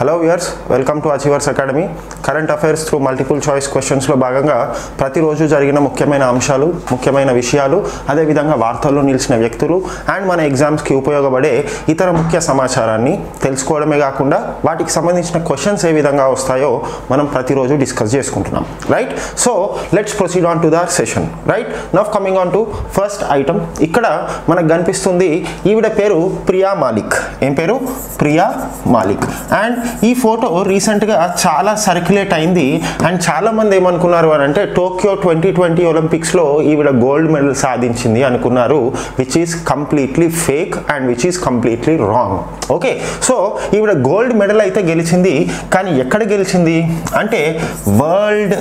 Hello viewers welcome to Achievers Academy current affairs through multiple choice క్వశ్చన్స్లో భాగంగా ప్రతిరోజు జరిగిన ముఖ్యమైన అంశాలు ముఖ్యమైన విషయాలు అదేవిధంగా వార్తల్లో నిలిచిన వ్యక్తులు అండ్ మన ఎగ్జామ్స్కి ఉపయోగపడే ఇతర ముఖ్య సమాచారాన్ని తెలుసుకోవడమే కాకుండా వాటికి సంబంధించిన క్వశ్చన్స్ ఏ విధంగా వస్తాయో మనం ప్రతిరోజు డిస్కస్ చేసుకుంటున్నాం right so let's proceed on to the session right now coming on to first item ఇక్కడ మనకు కనిపిస్తుంది ఈవిడ పేరు ప్రియా మాలిక్ ఏం పేరు ప్రియా మాలిక్ అండ్ ఈ ఫోటో రీసెంట్గా చాలా సర్క్యులేట్ అయింది అండ్ చాలా మంది ఏమనుకున్నారు అని అంటే టోక్యో ట్వంటీ ట్వంటీ ఒలింపిక్స్లో ఈవిడ గోల్డ్ మెడల్ సాధించింది అనుకున్నారు which is completely fake and which is completely wrong okay so ఈవిడ గోల్డ్ మెడల్ అయితే గెలిచింది కానీ ఎక్కడ గెలిచింది అంటే world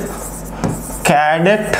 cadet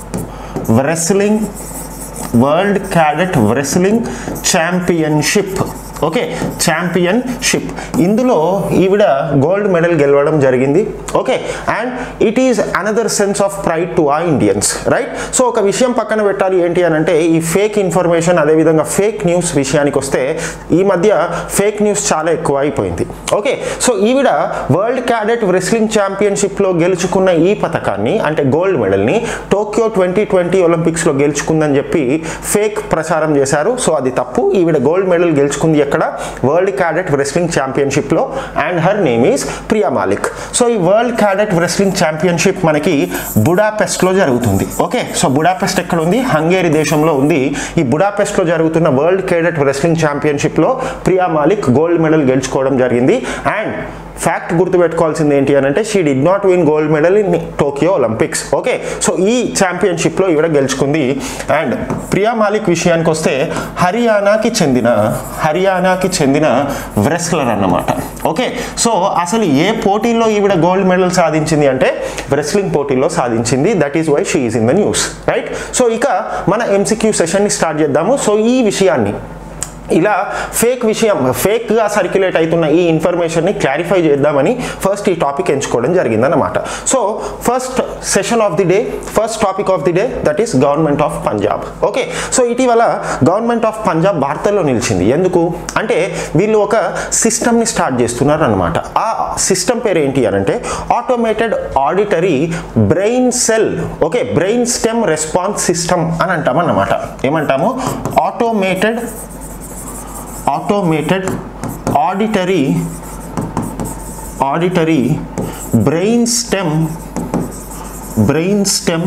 wrestling world cadet wrestling championship okay championship ఇందులో ఈవిడ గోల్డ్ మెడల్ గెలవడం జరిగింది okay and it is another sense of pride to ఆ ఇండియన్స్ రైట్ సో ఒక విషయం పక్కన పెట్టాలి ఏంటి అని అంటే ఈ ఫేక్ ఇన్ఫర్మేషన్ అదేవిధంగా ఫేక్ న్యూస్ విషయానికి వస్తే ఈ మధ్య ఫేక్ న్యూస్ చాలా ఎక్కువ అయిపోయింది ఓకే సో ఈవిడ వరల్డ్ క్యాడెట్ రెస్లింగ్ ఛాంపియన్షిప్లో గెలుచుకున్న ఈ పథకాన్ని అంటే గోల్డ్ మెడల్ని టోక్యో ట్వంటీ ట్వంటీ ఒలింపిక్స్లో గెలుచుకుందని చెప్పి ఫేక్ ప్రచారం చేశారు సో అది తప్పు ఈవిడ గోల్డ్ మెడల్ గెలుచుకుంది ఎక్కడ వరల్డ్ క్యాడెట్ రెస్లింగ్ ఛాంపియన్షిప్లో and her name is Priya Malik so ఈ వరల్డ్ క్యాడెట్ రెస్లింగ్ ఛాంపియన్షిప్ మనకి బుడాపెస్ట్లో జరుగుతుంది ఓకే సో బుడాపెస్ట్ ఎక్కడ ఉంది హంగేరి దేశంలో ఉంది ఈ బుడాపెస్ట్లో జరుగుతున్న వరల్డ్ క్యాడెట్ రెస్లింగ్ ఛాంపియన్షిప్లో ప్రియా మాలిక్ గోల్డ్ మెడల్ గెలుచుకోవడం జరిగింది అండ్ ఫ్యాక్ట్ గుర్తుపెట్టుకోవాల్సింది ఏంటి అని అంటే she did not win gold medal in Tokyo Olympics okay so ఈ ఛాంపియన్షిప్లో ఈవిడ గెలుచుకుంది అండ్ ప్రియా మాలిక్ విషయానికి వస్తే హర్యానాకి చెందిన హర్యానాకి చెందిన వ్రెస్లర్ అన్నమాట ఓకే సో అసలు ఏ పోటీల్లో ఈవిడ గోల్డ్ మెడల్ సాధించింది అంటే రెస్లింగ్ పోటీల్లో సాధించింది that is why she is in the news right so ఇక మన ఎంసీక్యూ సెషన్ని స్టార్ట్ చేద్దాము సో ఈ విషయాన్ని ఇలా ఫేక్ విషయం ఫేక్గా సర్క్యులేట్ అవుతున్న ఈ ఇన్ఫర్మేషన్ని క్లారిఫై చేద్దామని ఫస్ట్ ఈ టాపిక్ ఎంచుకోవడం జరిగిందన్నమాట so first session of the day first topic of the day that is government of Punjab okay so ఇటీవల గవర్నమెంట్ ఆఫ్ పంజాబ్ వార్తల్లో నిలిచింది ఎందుకు అంటే వీళ్ళు ఒక సిస్టమ్ని స్టార్ట్ చేస్తున్నారు అనమాట ఆ సిస్టమ్ పేరు ఏంటి అని అంటే automated auditory brain cell okay brain stem response system అని అంటాం అన్నమాట ఏమంటాము automated automated auditory auditory brain stem brain stem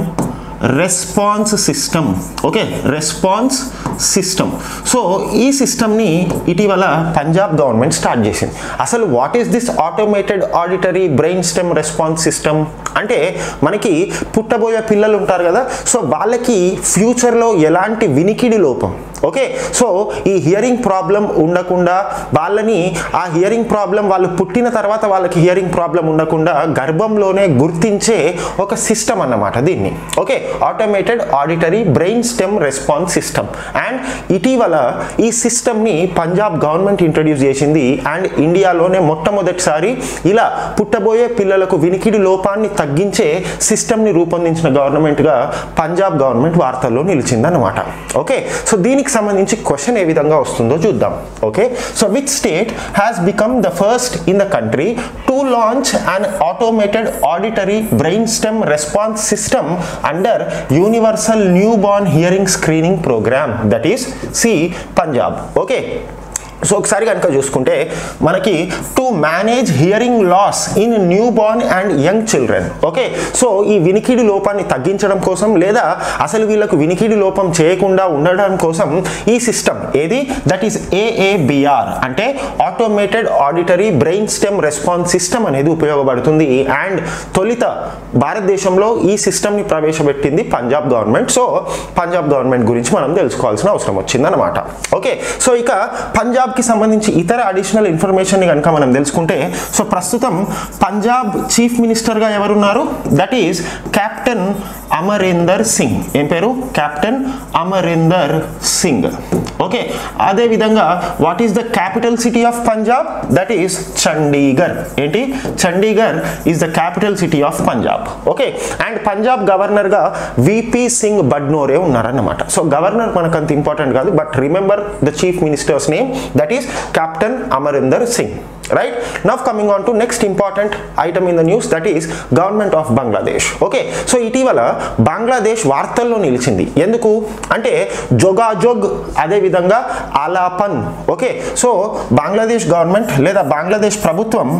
response system okay response system so ఈ సిస్టమ్ని ఇటీవల పంజాబ్ గవర్నమెంట్ స్టార్ట్ చేసింది అసలు what is this automated auditory brain stem response system అంటే మనకి పుట్టబోయే పిల్లలు ఉంటారు కదా సో వాళ్ళకి ఫ్యూచర్లో ఎలాంటి వినికిడి లోపం ఓకే సో ఈ హియరింగ్ ప్రాబ్లం ఉండకుండా వాళ్ళని ఆ హియరింగ్ ప్రాబ్లం వాళ్ళు పుట్టిన తర్వాత వాళ్ళకి హియరింగ్ ప్రాబ్లం ఉండకుండా గర్భంలోనే గుర్తించే ఒక సిస్టమ్ అన్నమాట దీన్ని okay automated auditory brain stem response system and ఇటీవల ఈ సిస్టమ్ని పంజాబ్ గవర్నమెంట్ ఇంట్రడ్యూస్ చేసింది అండ్ ఇండియాలోనే మొట్టమొదటిసారి ఇలా పుట్టబోయే పిల్లలకు వినికిడి లోపాన్ని తగ్గించే సిస్టమ్ని రూపొందించిన గవర్నమెంట్గా పంజాబ్ గవర్నమెంట్ వార్తల్లో నిలిచిందన్నమాట ఓకే సో దీనికి సంబంధించి క్వశ్చన్ ఏ విధంగా వస్తుందో చూద్దాం okay so which state has become the first in the country to launch an automated auditory brain stem response system under universal newborn hearing screening programme that is సి Punjab okay so ఒకసారి కనుక చూసుకుంటే మనకి to manage hearing loss in newborn and young children okay so ఈ వినికిడి లోపాన్ని తగ్గించడం కోసం లేదా అసలు వీళ్ళకు వినికిడి లోపం చేయకుండా ఉండడం కోసం ఈ సిస్టమ్ ఏది దట్ ఈస్ ఏఏబిఆర్ అంటే automated auditory brain stem response system అనేది ఉపయోగపడుతుంది అండ్ తొలిత భారతదేశంలో ఈ సిస్టమ్ని ప్రవేశపెట్టింది Punjab government so Punjab government గురించి మనం తెలుసుకోవాల్సిన అవసరం వచ్చిందనమాట ఓకే సో ఇక పంజాబ్ కి సంబంధించి ఇతర అడిషనల్ ఇన్ఫర్మేషన్ కనుక మనం తెలుసుకుంటే సో ప్రస్తుతం పంజాబ్ చీఫ్ మినిస్టర్గా ఎవరున్నారు that is captain Amarinder Singh ఏం పేరు కెప్టెన్ అమరేందర్ సింగ్ ఓకే అదే విధంగా what is the capital city of Punjab that is Chandigarh ఏంటి Chandigarh is the capital city of Punjab okay and Punjab గవర్నర్గా విపి సింగ్ బడ్నోరే ఉన్నారన్నమాట సో గవర్నర్ మనకు అంత ఇంపార్టెంట్ కాదు but remember the chief minister's name that is captain Amarinder Singh right now coming on to next important item in the news that is government of Bangladesh okay so ఇటీవల బంగ్లాదేశ్ వార్తల్లో నిలిచింది ఎందుకు అంటే జొగాజొగ్ అదేవిధంగా Alapon okay so Bangladesh government లేదా బంగ్లాదేశ్ ప్రభుత్వం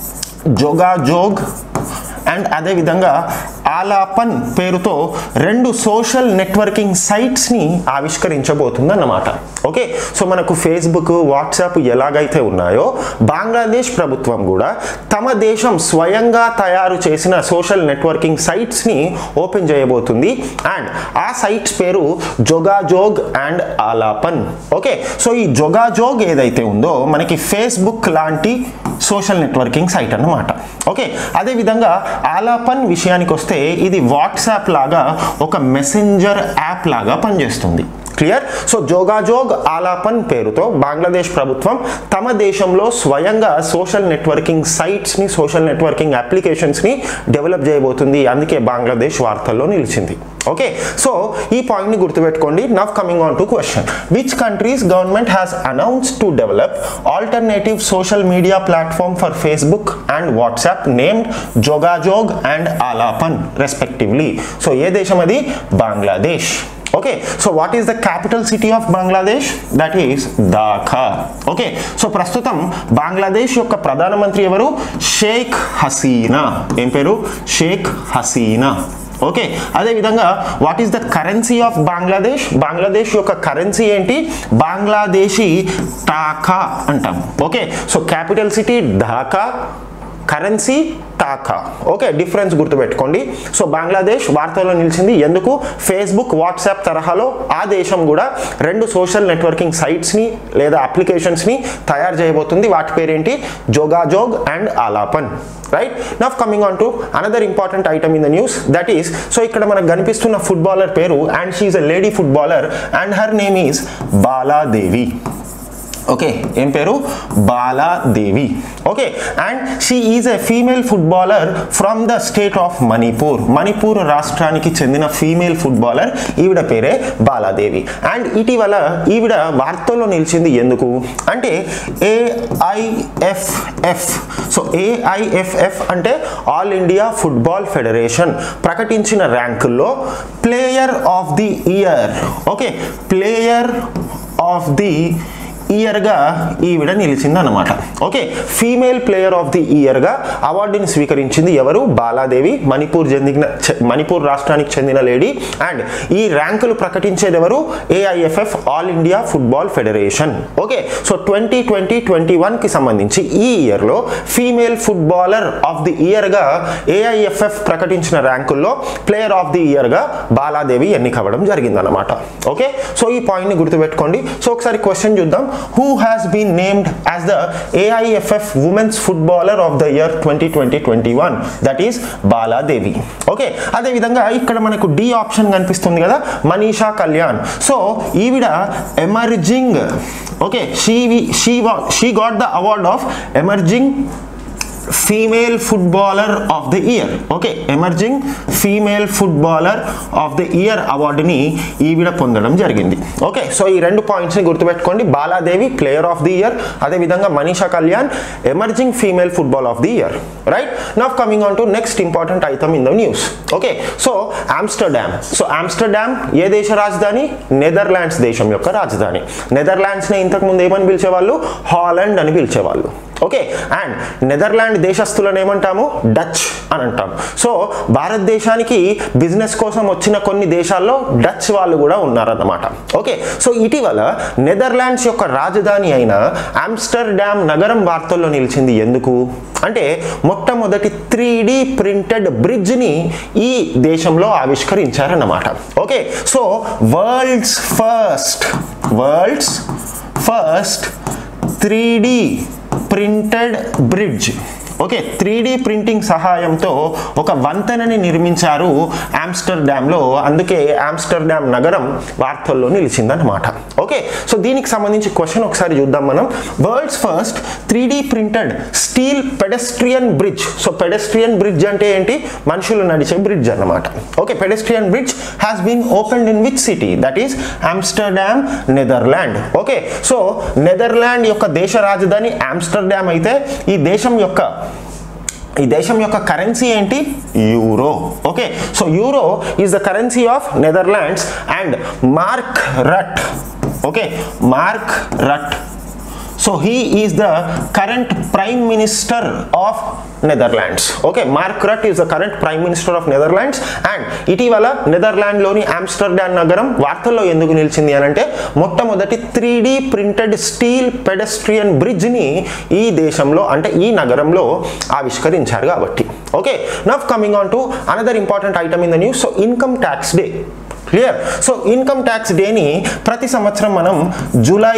జోగాజోగ్ అండ్ అదేవిధంగా ఆలాపన్ పేరుతో రెండు సోషల్ నెట్వర్కింగ్ సైట్స్ని ఆవిష్కరించబోతుంది అన్నమాట ఓకే సో మనకు ఫేస్బుక్ వాట్సాప్ ఎలాగైతే ఉన్నాయో బంగ్లాదేశ్ ప్రభుత్వం కూడా తమ దేశం స్వయంగా తయారు చేసిన సోషల్ నెట్వర్కింగ్ సైట్స్ని ఓపెన్ చేయబోతుంది అండ్ ఆ సైట్స్ పేరు Jogajog and Alapon okay so ఈ జోగాజోగ్ ఏదైతే ఉందో మనకి ఫేస్బుక్ లాంటి సోషల్ నెట్వర్కింగ్ సైట్ అన్నమాట ఓకే అదేవిధంగా ఆలాపన్ విషయానికి వస్తే ఇది వాట్సాప్ లాగా ఒక మెసెంజర్ యాప్ లాగా పనిచేస్తుంది క్లియర్ సో జోగాజోగ్ ఆలాపన్ పేరుతో బంగ్లాదేశ్ ప్రభుత్వం తమ దేశంలో స్వయంగా సోషల్ నెట్వర్కింగ్ సైట్స్ని సోషల్ నెట్వర్కింగ్ అప్లికేషన్స్ని డెవలప్ చేయబోతుంది అందుకే బంగ్లాదేశ్ వార్తల్లో నిలిచింది ఓకే సో ఈ పాయింట్ని గుర్తుపెట్టుకోండి now coming on to question which countries government has announce to develop alternative social media platform for Facebook and WhatsApp named Jogajog and Alapon respectively so ఏ దేశం అది Bangladesh okay so what is the capital city of Bangladesh that is Dhaka okay so ప్రస్తుతం బంగ్లాదేశ్ యొక్క ప్రధానమంత్రి ఎవరు షేక్ హసీనా ఏం పేరు Sheikh Hasina okay అదేవిధంగా what is the currency of Bangladesh Bangladesh యొక్క కరెన్సీ ఏంటి బంగ్లాదేశీ టాకా అంటాం okay so capital city Dhaka currency taka okay difference గుర్తుపెట్టుకోండి సో బంగ్లాదేశ్ వార్తల్లో నిలిచింది ఎందుకు ఫేస్బుక్ వాట్సాప్ తరహాలో ఆ దేశం కూడా రెండు సోషల్ నెట్వర్కింగ్ సైట్స్ని లేదా అప్లికేషన్స్ని తయారు చేయబోతుంది వాటి పేరేంటి Jogajog and Alapon right now coming on to another important item in the news that is so ఇక్కడ మనకు కనిపిస్తున్న ఫుట్బాలర్ పేరు and she a lady footballer and her name is Bala Devi okay ఏం పేరు Bala Devi okay and she is a female footballer from the state of Manipur Manipur రాష్ట్రానికి చెందిన female footballer ఈవిడ పేరే బాలాదేవి అండ్ ఇటీవల ఈవిడ వార్తల్లో నిలిచింది ఎందుకు అంటే ఏఐఎఫ్ఎఫ్ సో ఏఐఎఫ్ఎఫ్ అంటే ఆల్ ఇండియా ఫుట్బాల్ ఫెడరేషన్ ప్రకటించిన ర్యాంకుల్లో player of the year okay player of the ఇయర్గా ఈవిడ నిలిచింది అనమాట okay female player of the ఇయర్గా అవార్డుని స్వీకరించింది ఎవరు బాలాదేవి మణిపూర్ చెందిన చె- మణిపూర్ రాష్ట్రానికి చెందిన లేడీ అండ్ ఈ ర్యాంకులు ప్రకటించేది ఎవరు AIFF all India football federation okay so twenty twenty twenty వన్కి సంబంధించి ఈ ఇయర్లో ఫీమేల్ ఫుట్బాలర్ ఆఫ్ ది ఇయర్గా ఏఐఎఫ్ఎఫ్ ప్రకటించిన ర్యాంకుల్లో ప్లేయర్ ఆఫ్ ది ఇయర్గా బాలాదేవి ఎన్నికవ్వడం జరిగిందనమాట ఓకే సో ఈ పాయింట్ని గుర్తుపెట్టుకోండి సో ఒకసారి క్వశ్చన్ చూద్దాం who has been named as the AIFF women's footballer of the year twenty twenty twenty one that is Bala Devi okay అదేవిధంగా ఇక్కడ మనకు డి ఆప్షన్ కనిపిస్తుంది కదా మనీషా కళ్యాణ్ సో ఈవిడ emerging okay she she she got the award of emerging female footballer of the year okay emerging female footballer of the year అవార్డుని ఈవిడ పొందడం జరిగింది ఓకే సో ఈ రెండు పాయింట్స్ని గుర్తుపెట్టుకోండి Bala Devi player of the year అదేవిధంగా Manisha Kalyan emerging female football of the year right now coming on to next important item in the news okay so Amsterdam so Amsterdam ఏ దేశ రాజధాని నెదర్లాండ్స్ దేశం యొక్క రాజధాని నెదర్లాండ్స్ని ఇంతకుముందు ఏమని పిలిచేవాళ్ళు హాలండ్ అని పిలిచేవాళ్ళు ఓకే అండ్ నెదర్లాండ్ దేశస్తులను ఏమంటాము డచ్ అని అంటాం సో భారతదేశానికి బిజినెస్ కోసం వచ్చిన కొన్ని దేశాల్లో డచ్ వాళ్ళు కూడా ఉన్నారన్నమాట ఓకే సో ఇటీవల నెదర్లాండ్స్ యొక్క రాజధాని అయిన ఆమ్స్టర్డామ్ నగరం వార్తల్లో నిలిచింది ఎందుకు అంటే మొట్టమొదటి త్రీ డి ప్రింటెడ్ బ్రిడ్జ్ని ఈ దేశంలో ఆవిష్కరించారన్నమాట okay so world's first world's first three D printed bridge okay three printing సహాయంతో ఒక వంతెనని నిర్మించారు ఆమ్స్టర్డామ్లో అందుకే ఆమ్స్టర్డామ్ నగరం వార్తల్లో నిలిచిందనమాట ఓకే సో దీనికి సంబంధించి క్వశ్చన్ ఒకసారి చూద్దాం మనం world's first three printed steel pedestrian bridge so pedestrian bridge అంటే ఏంటి మనుషులు నడిచే బ్రిడ్జ్ అన్నమాట okay pedestrian bridge has been opened in which city that is Amsterdam Netherland okay so Netherland యొక్క దేశ రాజధాని ఆమ్స్టర్డామ్ అయితే ఈ దేశం యొక్క ఈ దేశం యొక్క కరెన్సీ ఏంటి euro okay so euro is the currency of Netherlands and Mark Rutte okay Mark Rutte so he is the current prime minister of Netherlands okay Mark Rutte is the current prime minister of Netherlands and ఇటీవల నెదర్లాండ్లోని Amsterdam నగరం వార్తల్లో ఎందుకు నిలిచింది అని అంటే మొట్టమొదటి three printed steel pedestrian బ్రిడ్జ్ని ఈ దేశంలో అంటే ఈ నగరంలో ఆవిష్కరించారు కాబట్టి okay now coming on to another important item in the news so income tax day clear so income tax డేని ప్రతి సంవత్సరం మనం జూలై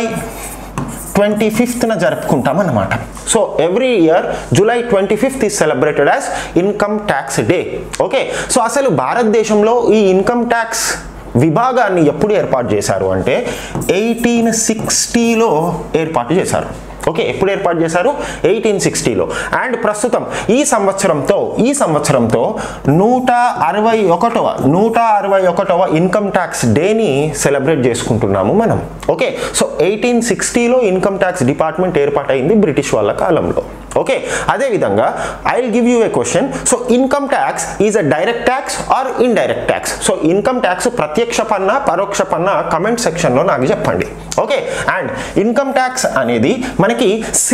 ట్వంటీ ఫిఫ్త్న జరుపుకుంటాం అన్నమాట so every year July twenty fifth is celebrated as income tax day okay so అసలు భారతదేశంలో ఈ ఇన్కమ్ ట్యాక్స్ విభాగాన్ని ఎప్పుడు ఏర్పాటు చేశారు అంటే ఎయిటీన్ సిక్స్టీలో ఏర్పాటు చేశారు ఓకే ఎప్పుడు ఏర్పాటు చేశారు ఎయిటీన్ సిక్స్టీలో అండ్ ప్రస్తుతం ఈ సంవత్సరంతో ఈ సంవత్సరంతో నూట అరవై ఒకటవ నూట అరవై ఒకటవ ఇన్కమ్ ట్యాక్స్ డేని సెలబ్రేట్ చేసుకుంటున్నాము మనం ఓకే సో ఎయిటీన్ సిక్స్టీలో ఇన్కమ్ ట్యాక్స్ డిపార్ట్మెంట్ ఏర్పాటైంది బ్రిటిష్ వాళ్ళ కాలంలో ఓకే అదేవిధంగా I will give you a question so income tax is a direct tax or indirect tax so income tax ప్రత్యక్ష పన్న పరోక్ష పన్న కమెంట్ సెక్షన్లో నాకు చెప్పండి ఓకే అండ్ ఇన్కమ్ ట్యాక్స్ అనేది మనకి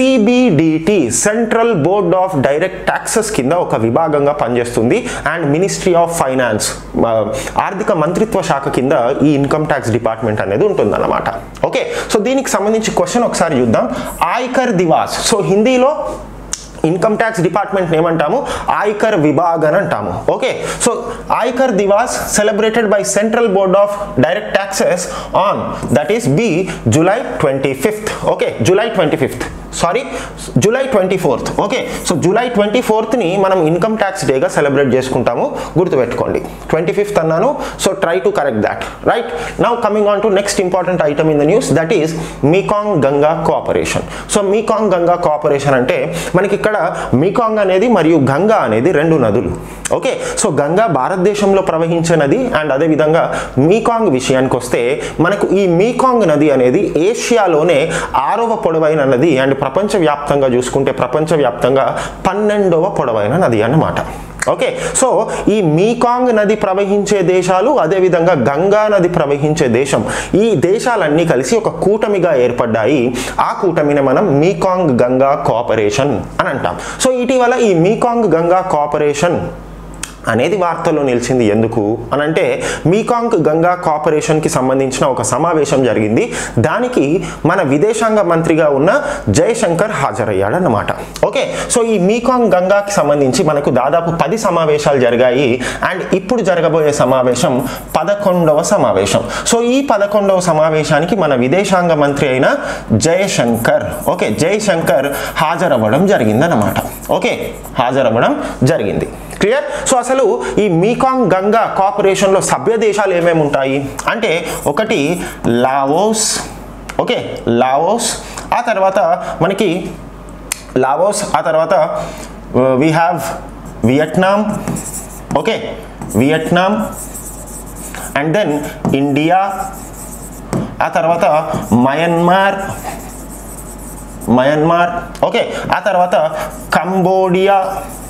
CBDT central board of direct taxes కింద ఒక విభాగంగా పనిచేస్తుంది అండ్ మినిస్ట్రీ ఆఫ్ ఫైనాన్స్ ఆర్థిక మంత్రిత్వ శాఖ కింద ఈ ఇన్కమ్ ట్యాక్స్ డిపార్ట్మెంట్ అనేది ఉంటుందన్నమాట ఓకే సో దీనికి సంబంధించి క్వశ్చన్ ఒకసారి చూద్దాం ఆయకర్ దివాస్ సో హిందీలో ఇన్కమ్ ట్యాక్స్ డిపార్ట్మెంట్ ఏమంటాము ఆయకర్ విభాగ్ అని అంటాము okay so Aaykar Diwas celebrated by central board of direct taxes on that is B July twenty fifth okay July twenty fifth sorry July twenty fourth okay so July twenty ఫోర్త్ని మనం income tax డేగా celebrate చేసుకుంటాము గుర్తుపెట్టుకోండి twenty fifth అన్నాను so try to correct that right now coming on to next important item in the news that is Mekong Ganga cooperation so Mekong Ganga cooperation అంటే మనకి ఇక్కడ Mekong అనేది మరియు గంగా అనేది రెండు నదులు ఓకే సో గంగా భారతదేశంలో ప్రవహించే నది అండ్ అదేవిధంగా మీకాంగ్ విషయానికి వస్తే మనకు ఈ మీకాంగ్ నది అనేది ఏషియాలోనే ఆరవ పొడవైన నది అండ్ ప్రపంచవ్యాప్తంగా చూసుకుంటే ప్రపంచవ్యాప్తంగా పన్నెండవ పొడవైన నది అన్నమాట ఓకే సో ఈ మీకాంగ్ నది ప్రవహించే దేశాలు అదేవిధంగా గంగా నది ప్రవహించే దేశం ఈ దేశాలన్నీ కలిసి ఒక కూటమిగా ఏర్పడ్డాయి ఆ కూటమిని మనం మీకాంగ్ గంగా కోఆపరేషన్ అని అంటాం సో ఇటీవల ఈ మీకాంగ్ గంగా కోఆపరేషన్ అనేది వార్తల్లో నిలిచింది ఎందుకు అని అంటే మీకాంగ్ గంగా కోఆపరేషన్కి సంబంధించిన ఒక సమావేశం జరిగింది దానికి మన విదేశాంగ మంత్రిగా ఉన్న జయశంకర్ హాజరయ్యాడన్నమాట ఓకే సో ఈ మీకాంగ్ గంగాకి సంబంధించి మనకు దాదాపు పది సమావేశాలు జరిగాయి అండ్ ఇప్పుడు జరగబోయే సమావేశం పదకొండవ సమావేశం సో ఈ పదకొండవ సమావేశానికి మన విదేశాంగ మంత్రి అయిన జయశంకర్ ఓకే జయశంకర్ హాజరవ్వడం జరిగిందన్నమాట ఓకే హాజరవ్వడం జరిగింది క్లియర్ సో అసలు ఈ మీకాంగ్ గంగా కోఆపరేషన్లో సభ్య దేశాలు ఏమేమి ఉంటాయి అంటే ఒకటి లావోస్ ఓకే లావోస్ ఆ తర్వాత మనకి లావోస్ ఆ తర్వాత we have Vietnam okay Vietnam and then India ఆ తర్వాత మయన్మార్ మయన్మార్ ఓకే ఆ తర్వాత Cambodia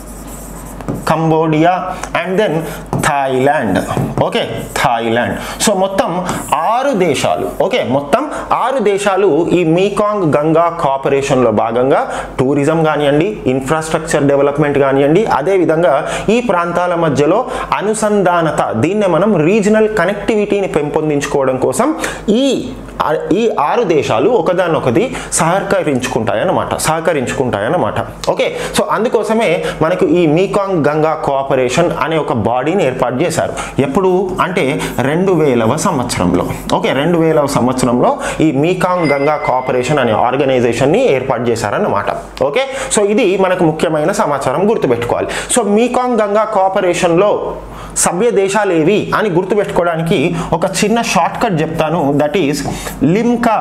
Cambodia and then Thailand okay Thailand so మొత్తం ఆరు దేశాలు ఓకే మొత్తం ఆరు దేశాలు ఈ మీకాంగ్ గంగా కోఆపరేషన్లో భాగంగా టూరిజం కానివ్వండి ఇన్ఫ్రాస్ట్రక్చర్ డెవలప్మెంట్ కానివ్వండి అదేవిధంగా ఈ ప్రాంతాల మధ్యలో అనుసంధానత దీన్నే మనం రీజనల్ కనెక్టివిటీని పెంపొందించుకోవడం కోసం ఈ ఈ ఆరు దేశాలు ఒకదానొకటి సహకరించుకుంటాయన్నమాట సహకరించుకుంటాయన్నమాట ఓకే సో అందుకోసమే మనకు ఈ మీకాంగ్ గంగా కోఆపరేషన్ అనే ఒక బాడీని ఏర్పాటు ఏర్పాటు చేశారు ఎప్పుడు అంటే రెండు వేలవ సంవత్సరంలో ఓకే రెండు వేలవ సంవత్సరంలో ఈ మీకాంగ్ గంగా కోఆపరేషన్ అనే ఆర్గనైజేషన్ని ఏర్పాటు చేశారన్నమాట ఓకే సో ఇది మనకు ముఖ్యమైన సమాచారం గుర్తుపెట్టుకోవాలి సో మీకాంగ్ గంగా కోఆపరేషన్లో సభ్య దేశాలు ఏవి అని గుర్తుపెట్టుకోవడానికి ఒక చిన్న షార్ట్ కట్ చెప్తాను that is Limca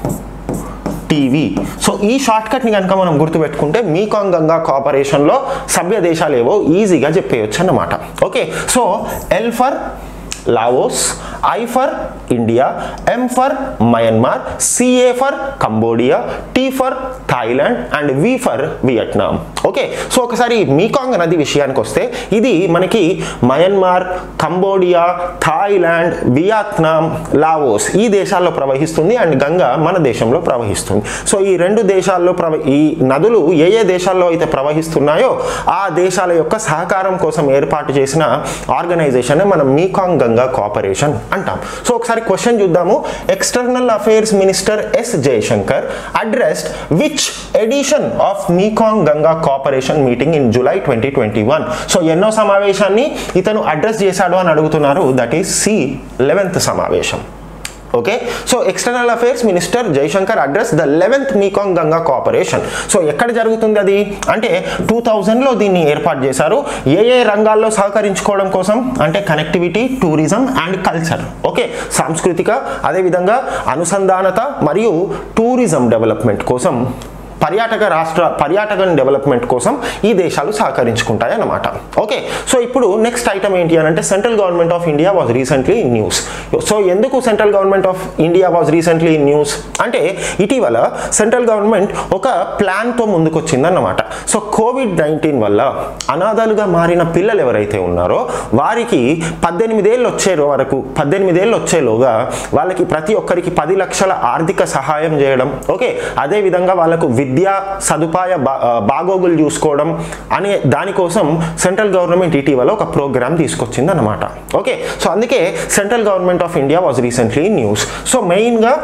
TV so ఈ షార్ట్ కట్ని కనుక మనం గుర్తుపెట్టుకుంటే మీకాంగ్ గంగా కోఆపరేషన్లో సభ్య దేశాలు ఏవో ఈజీగా చెప్పేయచ్చు అన్నమాట okay so L for Laos I for India M for Myanmar CA for Cambodia T for Thailand and V for Vietnam okay so ఒకసారి మీకాంగ్ నది విషయానికి వస్తే ఇది మనకి Myanmar Cambodia Thailand Vietnam Laos ఈ దేశాల్లో ప్రవహిస్తుంది అండ్ గంగా మన దేశంలో ప్రవహిస్తుంది సో ఈ రెండు దేశాల్లో ప్రవ ఈ నదులు ఏ ఏ దేశాల్లో అయితే ప్రవహిస్తున్నాయో ఆ దేశాల యొక్క సహకారం కోసం ఏర్పాటు చేసిన ఆర్గనైజేషన్ మనం మీకాంగ్ గంగా కోఆపరేషన్ అంటాం సో ఒకసారి క్వశ్చన్ చూద్దాము external affairs minister S Jaishankar addressed which edition of Mekong Ganga cooperation meeting in July twenty twenty one so ఎన్నో సమావేశాన్ని ఇతను అడ్రస్ చేశాడు అని అడుగుతున్నారు దట్ ఈస్ సి లెవెన్త్ సమావేశం okay so external affairs minister Jaishankar address the eleventh Mekong Ganga cooperation so ఎక్కడ జరుగుతుంది అది అంటే టూ థౌజండ్లో దీన్ని ఏర్పాటు చేశారు ఏ ఏ రంగాల్లో సహకరించుకోవడం కోసం అంటే connectivity tourism and culture okay సాంస్కృతిక అదేవిధంగా అనుసంధానత మరియు టూరిజం డెవలప్మెంట్ కోసం పర్యాటక రాష్ట్ర పర్యాటక డెవలప్మెంట్ కోసం ఈ దేశాలు సహకరించుకుంటాయి అన్నమాట ఓకే సో ఇప్పుడు నెక్స్ట్ ఐటమ్ ఏంటి అని అంటే central government of India was recently in news so ఎందుకు central government of India was recently in news అంటే ఇటీవల సెంట్రల్ గవర్నమెంట్ ఒక ప్లాన్తో ముందుకొచ్చిందన్నమాట సో కోవిడ్ నైన్టీన్ వల్ల అనాథాలుగా మారిన పిల్లలు ఎవరైతే ఉన్నారో వారికి పద్దెనిమిదేళ్ళు వచ్చే వరకు పద్దెనిమిదేళ్ళు వచ్చేలోగా వాళ్ళకి ప్రతి ఒక్కరికి పది లక్షల ఆర్థిక సహాయం చేయడం ఓకే అదేవిధంగా వాళ్ళకు విద్యా సదుపాయ బా బాగోగులు చూసుకోవడం అనే దానికోసం సెంట్రల్ గవర్నమెంట్ ఇటీవల ఒక ప్రోగ్రామ్ తీసుకొచ్చింది అనమాట ఓకే సో అందుకే central government of India was recently news so మెయిన్గా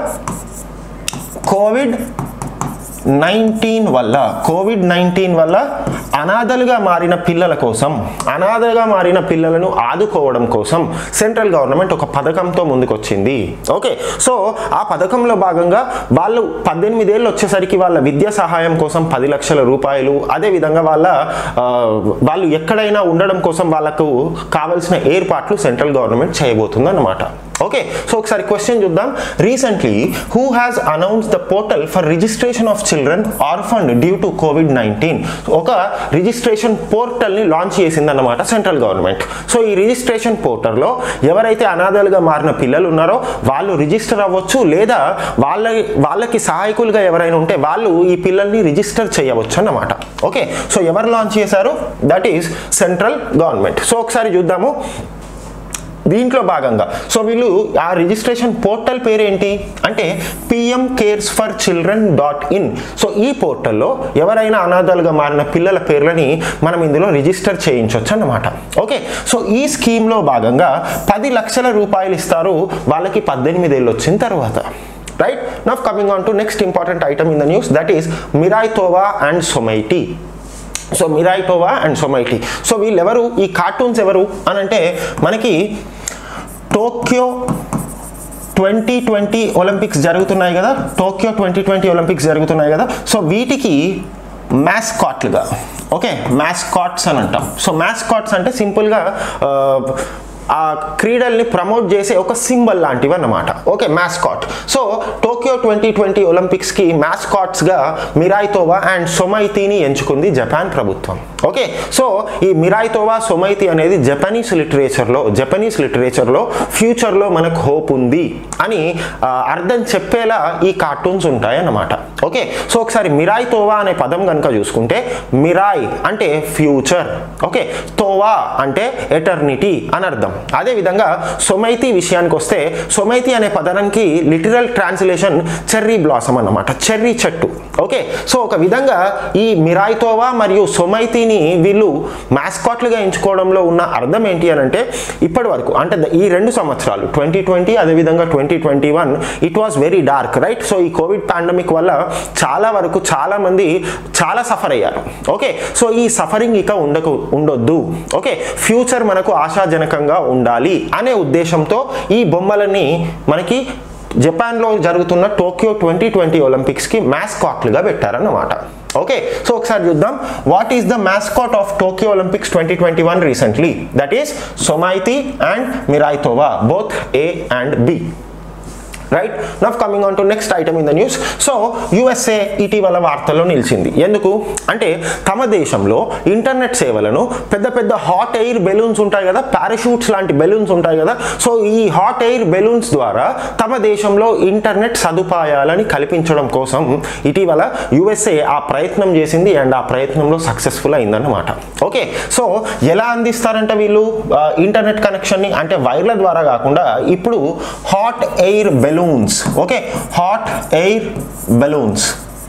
కోవిడ్ నైన్టీన్ వల్ల కోవిడ్ నైన్టీన్ వల్ల అనాథలుగా మారిన పిల్లల కోసం అనాథగా మారిన పిల్లలను ఆదుకోవడం కోసం సెంట్రల్ గవర్నమెంట్ ఒక పథకంతో ముందుకొచ్చింది ఓకే సో ఆ పథకంలో భాగంగా వాళ్ళు పద్దెనిమిదేళ్ళు వచ్చేసరికి వాళ్ళ విద్యా సహాయం కోసం పది లక్షల రూపాయలు అదేవిధంగా వాళ్ళ ఆ, వాళ్ళు ఎక్కడైనా ఉండడం కోసం వాళ్ళకు కావలసిన ఏర్పాట్లు సెంట్రల్ గవర్నమెంట్ చేయబోతుంది అన్నమాట ఓకే సో ఒకసారి క్వశ్చన్ చూద్దాం recently who has announce the portal for registration of children orphaned due to Covid nineteen ఒక రిజిస్ట్రేషన్ పోర్టల్ని లాంచ్ చేసింది అన్నమాట సెంట్రల్ గవర్నమెంట్ సో ఈ రిజిస్ట్రేషన్ పోర్టల్లో ఎవరైతే అనాథలుగా మారిన పిల్లలు ఉన్నారో వాళ్ళు రిజిస్టర్ అవ్వచ్చు లేదా వాళ్ళ వాళ్ళకి సహాయకులుగా ఎవరైనా ఉంటే వాళ్ళు ఈ పిల్లల్ని రిజిస్టర్ చేయవచ్చు అన్నమాట ఓకే సో ఎవరు లాంచ్ చేశారు that is central government so ఒకసారి చూద్దాము దీంట్లో భాగంగా సో వీళ్ళు ఆ రిజిస్ట్రేషన్ పోర్టల్ పేరేంటి అంటే PM CARES for children dot in so ఈ పోర్టల్లో ఎవరైనా అనాథాలుగా మారిన పిల్లల పేర్లని మనం ఇందులో రిజిస్టర్ చేయించవచ్చు అన్నమాట ఓకే సో ఈ స్కీమ్లో భాగంగా పది లక్షల రూపాయలు ఇస్తారు వాళ్ళకి పద్దెనిమిది ఏళ్ళు వచ్చిన తర్వాత right now coming on to next important item in the news that is Miraitowa and Someity so Miraitowa and Someity so వీళ్ళెవరు ఈ కార్టూన్స్ ఎవరు అని అంటే మనకి టోక్యో ట్వంటీ ట్వంటీ ఒలింపిక్స్ జరుగుతున్నాయి కదా టోక్యో ట్వంటీ ట్వంటీ ఒలింపిక్స్ జరుగుతున్నాయి కదా సో వీటికి మ్యాస్కాట్లుగా ఓకే మ్యాస్కాట్స్ అని అంటాం సో మ్యాస్కాట్స్ అంటే సింపుల్గా ఆ క్రీడల్ని ప్రమోట్ చేసే ఒక సింబల్ లాంటివి అన్నమాట okay mascot so Tokyo twenty twenty ఒలింపిక్స్కి మ్యాస్కాట్స్గా మిరాయ్ తోవా అండ్ సొమైతీని ఎంచుకుంది జపాన్ ప్రభుత్వం ఓకే సో ఈ మిరాయ్ తోవా సొమైతి అనేది జపనీస్ లిటరేచర్లో జపనీస్ లిటరేచర్లో ఫ్యూచర్లో మనకు హోప్ ఉంది అని ఆ, అర్థం చెప్పేలా ఈ కార్టూన్స్ ఉంటాయి అన్నమాట ఓకే సో ఒకసారి మిరాయ్ తోవా అనే పదం కనుక చూసుకుంటే మిరాయ్ అంటే ఫ్యూచర్ ఓకే తోవా అంటే ఎటర్నిటీ అని అర్థం అదేవిధంగా సొమైతి విషయానికి వస్తే సొమైతి అనే పదానికి literal translation plantation cherry blossom అన్నమాట చెర్రీ చెట్టు ఓకే సో ఒక విధంగా ఈ మిరాయితోవా మరియు సొమైతీని వీళ్ళు మ్యాస్కాట్లుగా ఎంచుకోవడంలో ఉన్న అర్థం ఏంటి అని అంటే ఇప్పటి వరకు అంటే ద- ఈ రెండు సంవత్సరాలు ట్వంటీ ట్వంటీ అదేవిధంగా twenty twenty one it was very dark right so ఈ కోవిడ్ పాండమిక్ వల్ల చాలా వరకు చాలా మంది చాలా సఫర్ అయ్యారు ఓకే సో ఈ సఫరింగ్ ఇక ఉండకు ఉండొద్దు ఓకే ఫ్యూచర్ మనకు ఆశాజనకంగా ఉండాలి అనే ఉద్దేశంతో ఈ బొమ్మలని మనకి జపాన్లో జరుగుతున్న టోక్యో ట్వంటీ ట్వంటీ ఒలింపిక్స్కి మ్యాస్కాట్లుగా పెట్టారన్నమాట ఓకే సో ఒకసారి చూద్దాం what is the mascot of Tokyo Olympics twenty twenty one recently that is Someity and Miraitowa both A and B right now coming on to next item in the news so USA ఇటీవల వార్తల్లో నిలిచింది ఎందుకు అంటే తమ దేశంలో internet సేవలను పెద్ద పెద్ద హాట్ ఎయిర్ బెలూన్స్ ఉంటాయి కదా పారాషూట్స్ లాంటి బెలూన్స్ ఉంటాయి కదా సో ఈ హాట్ ఎయిర్ బెలూన్స్ ద్వారా తమ దేశంలో ఇంటర్నెట్ సదుపాయాలని కల్పించడం కోసం ఇటీవల యుఎస్ఏ ఆ ప్రయత్నం చేసింది అండ్ ఆ ప్రయత్నంలో సక్సెస్ఫుల్ అయిందన్నమాట ఓకే సో ఎలా అందిస్తారంటే వీళ్ళు ఆ, ఇంటర్నెట్ కనెక్షన్ని అంటే వైర్ల ద్వారా కాకుండా ఇప్పుడు hot air balloons okay hot air balloons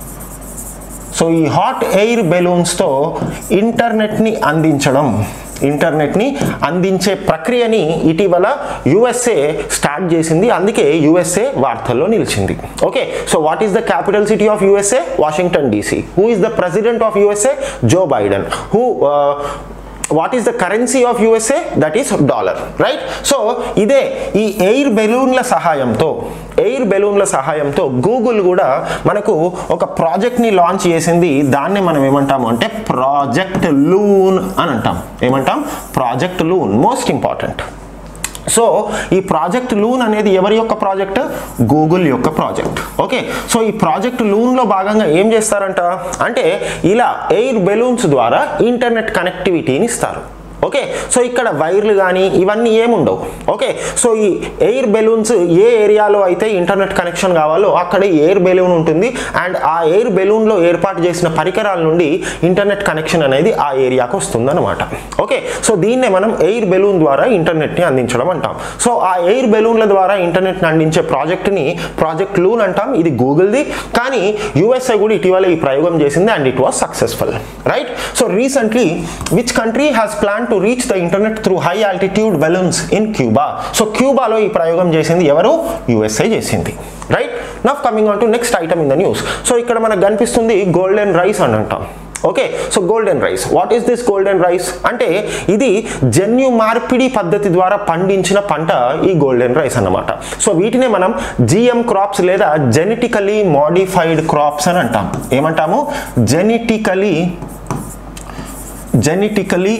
so ఈ హాట్ ఎయిర్ బెలూన్స్తో ఇంటర్నెట్ని అందించడం ఇంటర్నెట్ని అందించే ప్రక్రియని ఇటీవల యుఎస్ఏ స్టార్ట్ చేసింది అందుకే యుఎస్ఏ వార్తల్లో నిలిచింది okay so what is the capital city of USA Washington DC who is the president of USA Joe Biden who what is the currency of USA that is dollar right so ఇదే ఈ air బెలూన్ల సహాయంతో air బెలూన్ల సహాయంతో Google కూడా మనకు ఒక ప్రాజెక్ట్ని లాంచ్ చేసింది దాన్ని మనం ఏమంటాము అంటే ప్రాజెక్ట్ లూన్ అని అంటాం ఏమంటాం project Loon most important so ఈ ప్రాజెక్ట్ లూన్ అనేది ఎవరి యొక్క ప్రాజెక్ట్ గూగుల్ యొక్క ప్రాజెక్ట్ ఓకే సో ఈ ప్రాజెక్ట్ లూన్లో భాగంగా ఏం చేస్తారంట అంటే ఇలా ఎయిర్ బెలూన్స్ ద్వారా ఇంటర్నెట్ కనెక్టివిటీని ఇస్తారు ఓకే సో ఇక్కడ వైర్లు కానీ ఇవన్నీ ఏముండవు ఓకే సో ఈ ఎయిర్ బెలూన్స్ ఏ ఏరియాలో అయితే ఇంటర్నెట్ కనెక్షన్ కావాలో అక్కడ ఎయిర్ బెలూన్ ఉంటుంది అండ్ ఆ ఎయిర్ బెలూన్లో ఏర్పాటు చేసిన పరికరాల నుండి ఇంటర్నెట్ కనెక్షన్ అనేది ఆ ఏరియాకు వస్తుందన్నమాట ఓకే సో దీన్నే మనం ఎయిర్ బెలూన్ ద్వారా ఇంటర్నెట్ని అందించడం అంటాం సో ఆ ఎయిర్ బెలూన్ల ద్వారా ఇంటర్నెట్ని అందించే ప్రాజెక్ట్ని ప్రాజెక్ట్ లూన్ అంటాం ఇది గూగుల్ది కానీ యుఎస్ఏ కూడా ఇటీవల ఈ ప్రయోగం చేసింది and it was successful right so recently which country has plan to reach the internet through high altitude balloons in Cuba so క్యూబాలో ఈ ప్రయోగం చేసింది ఎవరు యుఎస్ఏ చేసింది right now coming on to next item in the news so ఇక్కడ మనకు కనిపిస్తుంది golden rice అని అంటాం okay so golden rice what is this golden rice అంటే ఇది జన్యు మార్పిడి పద్ధతి ద్వారా పండించిన పంట ఈ గోల్డెన్ రైస్ అన్నమాట సో వీటినే మనం జిఎం క్రాప్స్ లేదా జెనెటికలీ మోడిఫైడ్ క్రాప్స్ అని అంటాం ఏమంటాము జెనెటికలీ జెనెటికలీ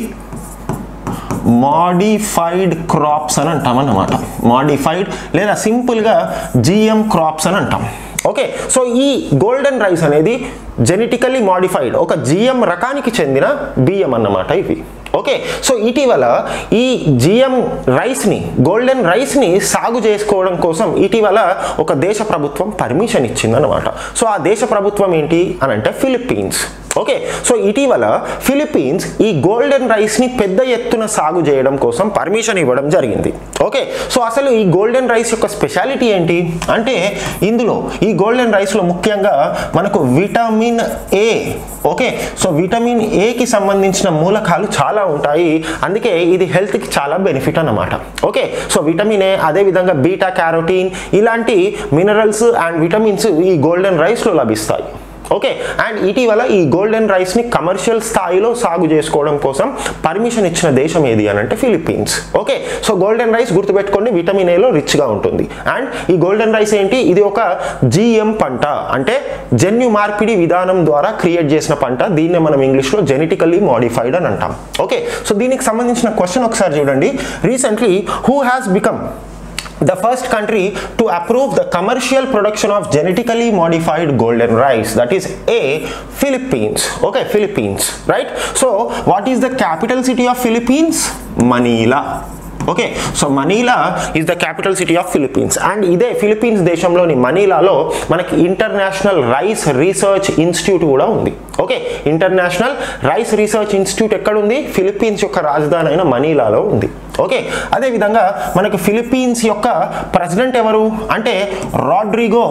మాడిఫైడ్ క్రాప్స్ అని అంటాం అన్నమాట మాడిఫైడ్ లేదా సింపుల్గా జిఎం క్రాప్స్ అని అంటాం ఓకే సో ఈ గోల్డెన్ రైస్ అనేది జెనెటికల్లీ మాడిఫైడ్ ఒక జిఎం రకానికి చెందిన బియ్యం అన్నమాట ఇవి ఓకే సో ఇటీవల ఈ జిఎం రైస్ని గోల్డెన్ రైస్ని సాగు చేసుకోవడం కోసం ఇటీవల ఒక దేశ ప్రభుత్వం పర్మిషన్ ఇచ్చిందనమాట సో ఆ దేశ ప్రభుత్వం ఏంటి అని అంటే ఫిలిప్పీన్స్ ఓకే సో ఇటీవల ఫిలిప్పీన్స్ ఈ గోల్డెన్ రైస్ని పెద్ద ఎత్తున సాగు చేయడం కోసం పర్మిషన్ ఇవ్వడం జరిగింది ఓకే సో అసలు ఈ గోల్డెన్ రైస్ యొక్క స్పెషాలిటీ ఏంటి అంటే ఇందులో ఈ గోల్డెన్ రైస్లో ముఖ్యంగా మనకు vitamin A okay so vitamin ఏకి సంబంధించిన మూలకాలు చాలా ఉంటాయి అందుకే ఇది హెల్త్కి చాలా బెనిఫిట్ అన్నమాట ఓకే సో విటమిన్ ఏ అదేవిధంగా బీటా క్యారోటీన్ ఇలాంటి మినరల్స్ అండ్ విటమిన్స్ ఈ గోల్డెన్ రైస్లో లభిస్తాయి ఓకే అండ్ ఇటీవల ఈ గోల్డెన్ రైస్ని కమర్షియల్ స్థాయిలో సాగు చేసుకోవడం కోసం పర్మిషన్ ఇచ్చిన దేశం ఏది అని అంటే Philippines okay so golden rice గుర్తుపెట్టుకోండి విటమిన్ ఏలో రిచ్గా ఉంటుంది అండ్ ఈ గోల్డెన్ రైస్ ఏంటి ఇది ఒక జిఎం పంట అంటే జన్యు మార్పిడి విధానం ద్వారా క్రియేట్ చేసిన పంట దీన్నే మనం ఇంగ్లీష్లో జెనెటికల్లీ మోడిఫైడ్ అని అంటాం ఓకే సో దీనికి సంబంధించిన క్వశ్చన్ ఒకసారి చూడండి recently who has become the first country to approve the commercial production of genetically modified golden rice that is a philippines okay philippines right so what is the capital city of philippines manila okay so Manila is the capital city of Philippines and ఇదే Philippines దేశంలోని మనీలాలో మనకి international rice research institute కూడా ఉంది okay international rice research institute ఎక్కడ ఉంది Philippines యొక్క రాజధాని అయిన మనీలాలో ఉంది ఓకే అదేవిధంగా మనకి ఫిలిప్పీన్స్ యొక్క ప్రెసిడెంట్ ఎవరు అంటే Rodrigo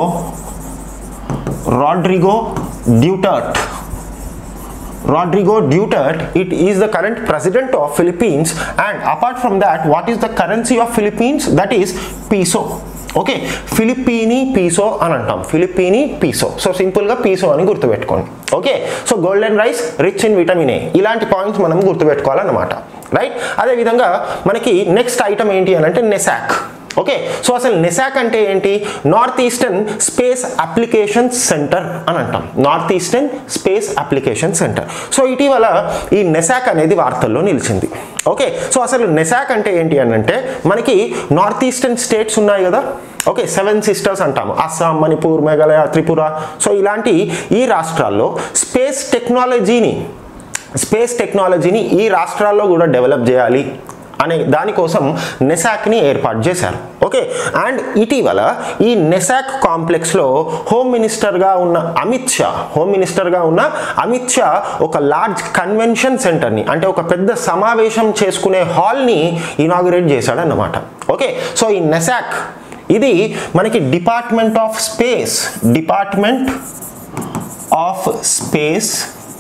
Rodrigo Duterte Rodrigo Duterte, it is the current president of Philippines and apart from that, what is the currency of Philippines? That is peso. Okay Philippine peso అని అంటాం Philippine peso so సింపుల్గా peso అని గుర్తుపెట్టుకోండి okay so golden rice rich in vitamin A ఇలాంటి points మనం గుర్తుపెట్టుకోవాలన్నమాట right అదేవిధంగా మనకి next item ఏంటి అని అంటే నెసాక్ ఓకే సో అసలు నెసాక్ అంటే ఏంటి north eastern space application centre అని అంటాం north eastern space application centre so ఇటీవల ఈ నెసాక్ అనేది వార్తల్లో నిలిచింది ఓకే సో అసలు నెసాక్ అంటే ఏంటి అని అంటే మనకి నార్త్ ఈస్టర్న్ స్టేట్స్ ఉన్నాయి కదా ఓకే సెవెన్ సిస్టర్స్ అంటాము అస్సాం మణిపూర్ మేఘాలయ త్రిపుర సో ఇలాంటి ఈ రాష్ట్రాల్లో స్పేస్ టెక్నాలజీని స్పేస్ టెక్నాలజీని ఈ రాష్ట్రాల్లో కూడా డెవలప్ చేయాలి అనే దానికోసం నెసాక్ని ఏర్పాటు చేశారు ఓకే అండ్ ఇటీవల ఈ నెసాక్ కాంప్లెక్స్లో హోమ్ మినిస్టర్గా ఉన్న అమిత్ షా హోమ్ మినిస్టర్గా ఉన్న అమిత్ షా ఒక లార్జ్ కన్వెన్షన్ సెంటర్ని అంటే ఒక పెద్ద సమావేశం చేసుకునే హాల్ని ఇనాగ్రేట్ చేశాడన్నమాట ఓకే సో ఈ నెసాక్ ఇది మనకి department of space department of space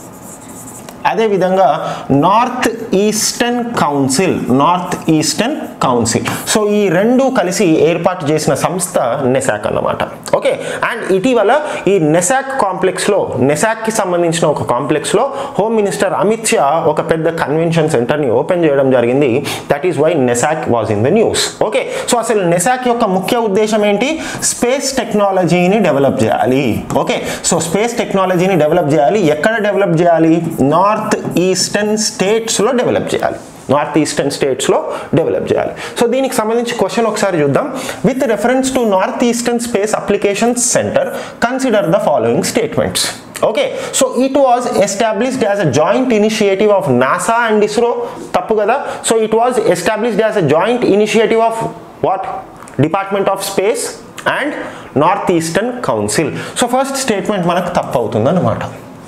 అదేవిధంగా north eastern council north eastern council so ఈ రెండు కలిసి ఏర్పాటు చేసిన సంస్థ నెసాక్ అన్నమాట ఓకే అండ్ ఇటీవల ఈ నెసాక్ కాంప్లెక్స్లో నెసాక్కి సంబంధించిన ఒక కాంప్లెక్స్లో హోమ్ మినిస్టర్ అమిత్ షా ఒక పెద్ద కన్వెన్షన్ సెంటర్ని ఓపెన్ చేయడం జరిగింది that is why NESAC was in the news okay so అసలు నెసాక్ యొక్క ముఖ్య ఉద్దేశం ఏంటి స్పేస్ టెక్నాలజీని డెవలప్ చేయాలి ఓకే సో స్పేస్ టెక్నాలజీని డెవలప్ చేయాలి ఎక్కడ డెవలప్ చేయాలి నార్త్ ఈస్టర్న్ స్టేట్స్లో డెవలప్ చేయాలి నార్త్ ఈస్టర్న్ స్టేట్స్లో డెవలప్ చేయాలి సో దీనికి సంబంధించి క్వశ్చన్ ఒకసారి చూద్దాం with reference to north eastern space applications centre consider the following statements okay so it was established as a joint initiative of NASA and ISRO తప్పు కదా so it was established as a joint initiative of what department of space and north eastern council so first statement మనకు తప్పు అవుతుంది అన్నమాట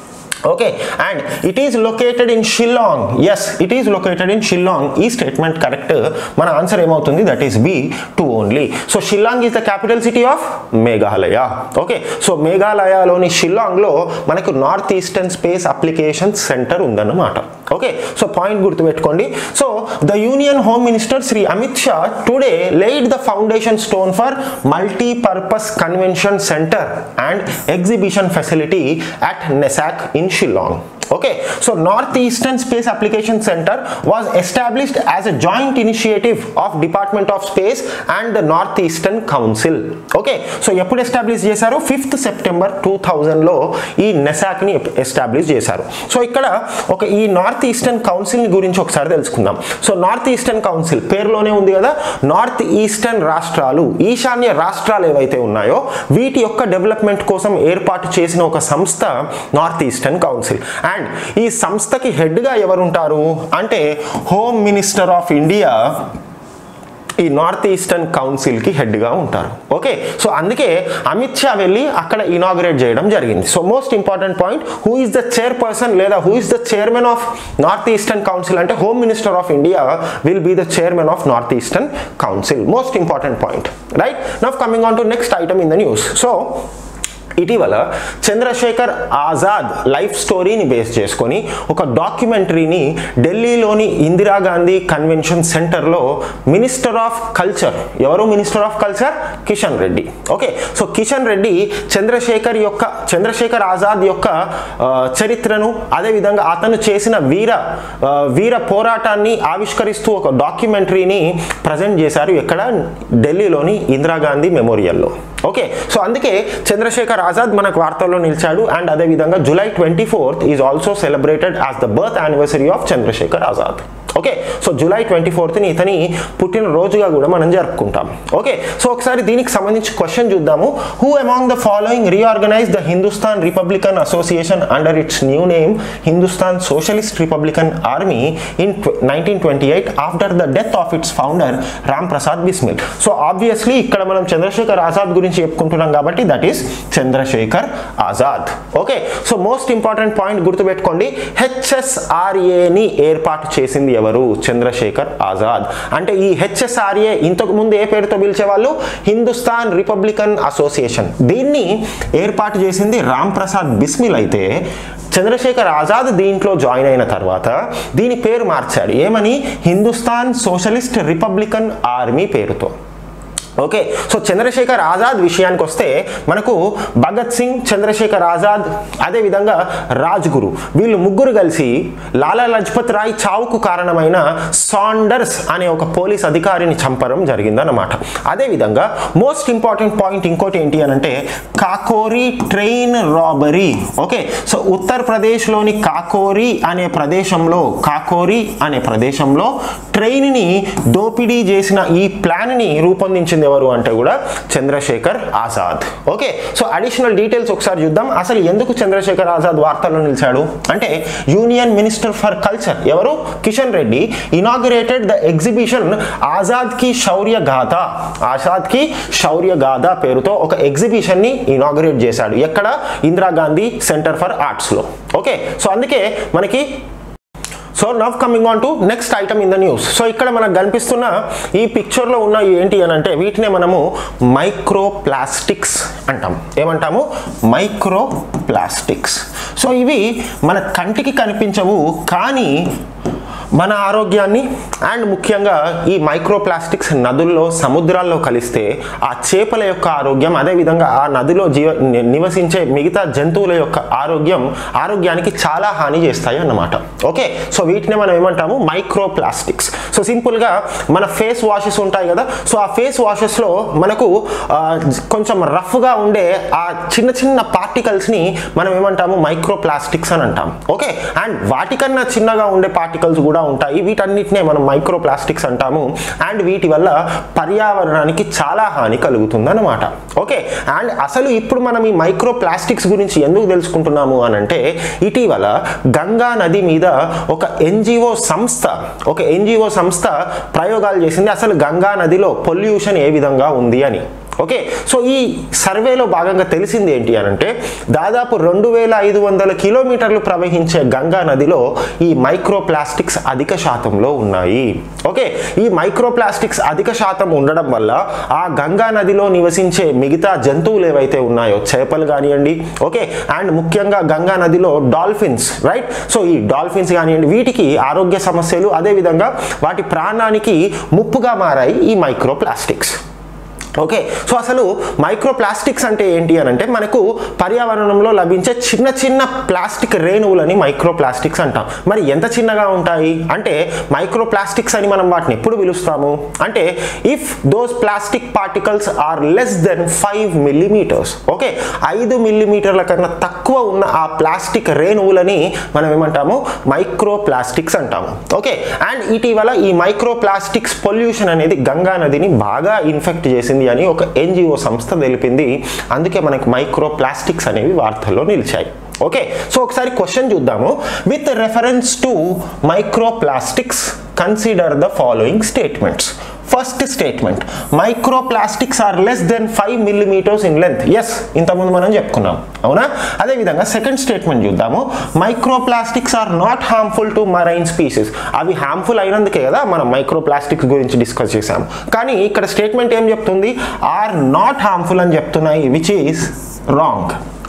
okay and it is located in Shillong yes it is located in Shillong ఈ statement correct మన answer ఏమవుతుంది that is B two only so Shillong is the capital city of Meghalaya okay so మేఘాలయలోని షిల్లాంగ్లో మనకు north eastern space application centre ఉందన్నమాట okay so point గుర్తుపెట్టుకోండి so the union home minister Shri Amit Shah today laid the foundation stone for multi-purpose convention center and exhibition facility at NESAC in Shillong. Okay, so Northeastern Space Application Center was established as a joint initiative of Department of Space and the Northeastern Council. Okay, so ఎప్పుడు establish చేశారు fifth September two థౌజండ్లో ఈ నెసాక్ని establish చేశారు so ఇక్కడ ఒక ఈ north eastern council గురించి ఒకసారి తెలుసుకుందాం సో నార్త్ ఈస్టర్న్ కౌన్సిల్ పేరులోనే ఉంది కదా నార్త్ ఈస్టర్న్ రాష్ట్రాలు ఈశాన్య రాష్ట్రాలు ఏవైతే ఉన్నాయో వీటి యొక్క డెవలప్మెంట్ కోసం ఏర్పాటు చేసిన ఒక సంస్థ నార్త్ ఈస్టర్న్ కౌన్సిల్ అండ్ ఈ సంస్థకి హెడ్గా ఎవరుంటారు అంటే హోమ్ మినిస్టర్ ఆఫ్ ఇండియా ఈ నార్త్ ఈస్టర్న్ కౌన్సిల్కి హెడ్గా ఉంటారు ఓకే సో అందుకే అమిత్ షా వెళ్ళి అక్కడ ఇనాగ్రేట్ చేయడం జరిగింది so most important point who is the chairperson లేదా who is the chairman of north eastern council అంటే home minister of India will be the chairman of north eastern council most important point right now coming on to next item in the news so ఇటీవల Chandrasekhar Azad life స్టోరీని base చేసుకొని ఒక డాక్యుమెంటరీని ఢిల్లీలోని Indira Gandhi convention సెంటర్లో minister of culture ఎవరు minister of culture Kishan Reddy okay so Kishan Reddy Chandrashekhar యొక్క చంద్రశేఖర్ ఆజాద్ యొక్క ఆ, చరిత్రను అదేవిధంగా అతను చేసిన వీర ఆ, వీర పోరాటాన్ని ఆవిష్కరిస్తూ ఒక డాక్యుమెంటరీని ప్రజెంట్ చేశారు ఎక్కడ ఢిల్లీలోని ఇందిరాగాంధీ మెమోరియల్లో ఓకే సో అందుకే చంద్రశేఖర్ ఆజాద్ మనకు వార్తల్లో నిలిచాడు అండ్ అదేవిధంగా July twenty fourth is also celebrated as the birth anniversary of Chandrashekhar Azad okay so July twenty ఫోర్త్ని ఇతని పుట్టిన రోజుగా కూడా మనం జరుపుకుంటాం ఓకే సో ఒకసారి దీనికి సంబంధించి క్వశ్చన్ చూద్దాము who among the following reorganise the Hindustan republican association under its new name Hindustan socialist republican army in nineteen twenty eight after the death of its founder Ram Prasad Bismil so obviously ఇక్కడ మనం చంద్రశేఖర్ ఆజాద్ గురించి చెప్పుకుంటున్నాం కాబట్టి that is Chandrashekhar Azad okay so most important point గుర్తుపెట్టుకోండి హెచ్ఎస్ఆర్ఏని ఏర్పాటు చేసింది ఎవరు చంద్రశేఖర్ ఆజాద్ అంటే ఈ హెచ్ఎస్ఆర్ఏ ఇంతకు ముందు ఏ పేరుతో పిలిచేవాళ్ళు హిందుస్థాన్ రిపబ్లికన్ అసోసియేషన్ దీన్ని ఏర్పాటు చేసింది రామ్ ప్రసాద్ బిస్మిల్ అయితే చంద్రశేఖర్ ఆజాద్ దీంట్లో జాయిన్ అయిన తర్వాత దీని పేరు మార్చాడు ఏమని హిందుస్థాన్ సోషలిస్ట్ రిపబ్లికన్ ఆర్మీ పేరుతో ఓకే సో చంద్రశేఖర్ ఆజాద్ విషయానికి వస్తే మనకు భగత్ సింగ్ చంద్రశేఖర్ ఆజాద్ అదేవిధంగా రాజ్గురు వీళ్ళు ముగ్గురు కలిసి లాలా లజ్పత్ రాయ్ చావుకు కారణమైన సాండర్స్ అనే ఒక పోలీస్ అధికారిని చంపడం జరిగిందన్నమాట అదేవిధంగా మోస్ట్ ఇంపార్టెంట్ పాయింట్ ఇంకోటి ఏంటి అని అంటే Kakori train robbery okay so ఉత్తరప్రదేశ్లోని కాకోరి అనే ప్రదేశంలో కాకోరి అనే ప్రదేశంలో ట్రైన్ని దోపిడీ చేసిన ఈ ప్లాన్ని రూపొందించింది ఎవరు అంటే కూడా Chandrashekhar Azad okay so additional details ఒకసారి చూద్దాం అసలు ఎందుకు చంద్రశేఖర్ ఆజాద్ వార్తల్లో నిలిచాడు అంటే యూనియన్ మినిస్టర్ ఫర్ కల్చర్ ఎవరు Kishan Reddy inaugurated the exhibition Azad కి శౌర్య గాథ ఆజాద్ కి శౌర్య గాథ పేరుతో ఒక ఎగ్జిబిషన్ ని ఇనాగ్రేట్ చేశాడు ఎక్కడ ఇందిరాగాంధీ సెంటర్ ఫర్ ఆర్ట్స్ లో ఓకే సో అందుకే మనకి so now coming on to next item in the news so ఇక్కడ మనకు కనిపిస్తున్న ఈ పిక్చర్లో ఉన్న ఏంటి అని అంటే వీటినే మనము మైక్రో ప్లాస్టిక్స్ అంటాం ఏమంటాము మైక్రో ప్లాస్టిక్స్ సో ఇవి మన కంటికి కనిపించవు కానీ మన ఆరోగ్యాన్ని అండ్ ముఖ్యంగా ఈ మైక్రో ప్లాస్టిక్స్ నదుల్లో సముద్రాల్లో కలిస్తే ఆ చేపల యొక్క ఆరోగ్యం అదేవిధంగా ఆ నదిలో జీవ ని- నివసించే మిగతా జంతువుల యొక్క ఆరోగ్యం ఆరోగ్యానికి చాలా హాని చేస్తాయి అన్నమాట ఓకే సో వీటిని మనం ఏమంటాము మైక్రో ప్లాస్టిక్స్ సో సింపుల్గా మన ఫేస్ వాషెస్ ఉంటాయి కదా సో ఆ ఫేస్ వాషెస్లో మనకు ఆ, జ- కొంచెం రఫ్గా ఉండే ఆ చిన్న చిన్న పార్టికల్స్ని మనం ఏమంటాము మైక్రో ప్లాస్టిక్స్ అని అంటాం ఓకే అండ్ వాటికన్నా చిన్నగా ఉండే పార్టికల్స్ కూడా ఉంటాయి వీటన్నిటినే మనం మైక్రో ప్లాస్టిక్స్ అంటాము అండ్ వీటి వల్ల పర్యావరణానికి చాలా హాని కలుగుతుంది అనమాట ఓకే అండ్ అసలు ఇప్పుడు మనం ఈ మైక్రో ప్లాస్టిక్స్ గురించి ఎందుకు తెలుసుకుంటున్నాము అని అంటే ఇటీవల గంగా నది మీద ఒక ఎన్జిఓ సంస్థ ఒక ఎన్జిఓ సంస్థ ప్రయోగాలు చేసింది అసలు గంగా నదిలో పొల్యూషన్ ఏ విధంగా ఉంది అని ఓకే సో ఈ సర్వేలో భాగంగా తెలిసింది ఏంటి అని అంటే దాదాపు రెండు వేల ఐదు వందల కిలోమీటర్లు ప్రవహించే గంగా నదిలో ఈ మైక్రో ప్లాస్టిక్స్ అధిక శాతంలో ఉన్నాయి ఓకే ఈ మైక్రో ప్లాస్టిక్స్ అధిక శాతం ఉండడం వల్ల ఆ గంగా నదిలో నివసించే మిగతా జంతువులు ఏవైతే ఉన్నాయో చేపలు కానివ్వండి ఓకే అండ్ ముఖ్యంగా గంగా నదిలో డాల్ఫిన్స్ రైట్ సో ఈ డాల్ఫిన్స్ కానివ్వండి వీటికి ఆరోగ్య సమస్యలు అదేవిధంగా వాటి ప్రాణానికి ముప్పుగా మారాయి ఈ మైక్రో ప్లాస్టిక్స్ ఓకే సో అసలు మైక్రో ప్లాస్టిక్స్ అంటే ఏంటి అని అంటే మనకు పర్యావరణంలో లభించే చిన్న చిన్న ప్లాస్టిక్ రేణువులని మైక్రో ప్లాస్టిక్స్ అంటాం మరి ఎంత చిన్నగా ఉంటాయి అంటే మైక్రో ప్లాస్టిక్స్ అని మనం వాటిని ఎప్పుడు పిలుస్తాము అంటే if those plastic particles are less than five millimetres okay ఐదు మిల్లీమీటర్ల కన్నా తక్కువ ఉన్న ఆ ప్లాస్టిక్ రేణువులని మనం ఏమంటాము మైక్రో ప్లాస్టిక్స్ అంటాము ఓకే అండ్ ఇటీవల ఈ మైక్రో ప్లాస్టిక్స్ పొల్యూషన్ అనేది గంగా నదిని బాగా ఇన్ఫెక్ట్ చేసింది అని ఒక ఎన్జిఓ సంస్థ తెలిపింది అందుకే మనకు మైక్రో ప్లాస్టిక్స్ అనేవి వార్తల్లో నిలిచాయి ఓకే సో ఒకసారి క్వశ్చన్ చూద్దాము with reference to microplastics consider the following statements first statement microplastics are less than five millimetres in length yes ఇంతకుముందు మనం చెప్పుకున్నాం అవునా అదేవిధంగా సెకండ్ స్టేట్మెంట్ చూద్దాము microplastics are not harmful to marine species అవి harmful అయినందుకే కదా మనం మైక్రో ప్లాస్టిక్స్ గురించి డిస్కస్ చేసాము కానీ ఇక్కడ స్టేట్మెంట్ ఏం చెప్తుంది ఆర్ నాట్ హార్మ్ఫుల్ అని చెప్తున్నాయి which is wrong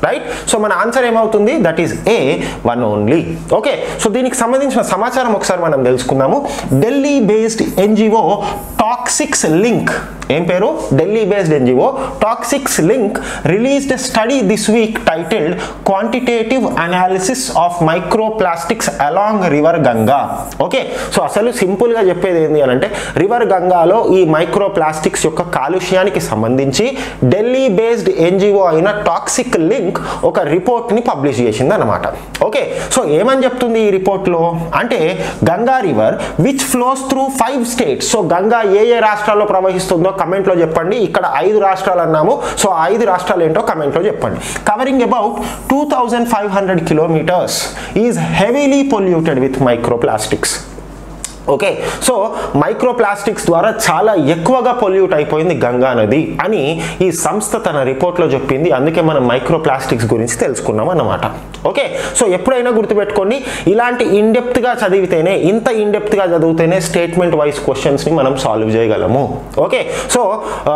right so మన ఆన్సర్ ఏమవుతుంది that is A one only okay so దీనికి సంబంధించిన సమాచారం ఒకసారి మనం తెలుసుకుందాము Delhi based NGO Toxics Link ఏం పేరు Delhi based NGO Toxics Link released study this week titled quantitative analysis of microplastics along river Ganga okay so అసలు సింపుల్గా చెప్పేది ఏంటి అని అంటే రివర్ గంగాలో ఈ మైక్రో ప్లాస్టిక్స్ యొక్క కాలుష్యానికి సంబంధించి ఢిల్లీ బేస్డ్ ఎన్జిఓ అయిన టాక్సిక్ లింక్ ఒక రిపోర్ట్ని పబ్లిష్ చేసింది అనమాట ఓకే సో ఏమని చెప్తుంది ఈ రిపోర్ట్లో అంటే Ganga river which flows through five states so Ganga ఏ ఏ రాష్ట్రాల్లో ప్రవహిస్తుందో కమెంట్లో చెప్పండి ఇక్కడ ఐదు రాష్ట్రాలు అన్నాము సో ఆ ఐదు రాష్ట్రాలు ఏంటో కమెంట్లో చెప్పండి covering about two thousand five hundred kilometres is heavily polluted with microplastics okay so microplastics ద్వారా చాలా ఎక్కువగా పొల్యూట్ అయిపోయింది గంగా నది అని ఈ సంస్థ తన రిపోర్ట్లో చెప్పింది అందుకే మనం మైక్రో ప్లాస్టిక్స్ గురించి తెలుసుకున్నాం అన్నమాట ఓకే సో ఎప్పుడైనా గుర్తుపెట్టుకోండి ఇలాంటి ఇన్డెప్త్గా చదివితేనే ఇంత ఇన్డెప్త్గా చదివితేనే స్టేట్మెంట్ వైజ్ క్వశ్చన్స్ని మనం సాల్వ్ చేయగలము ఓకే సో ఆ,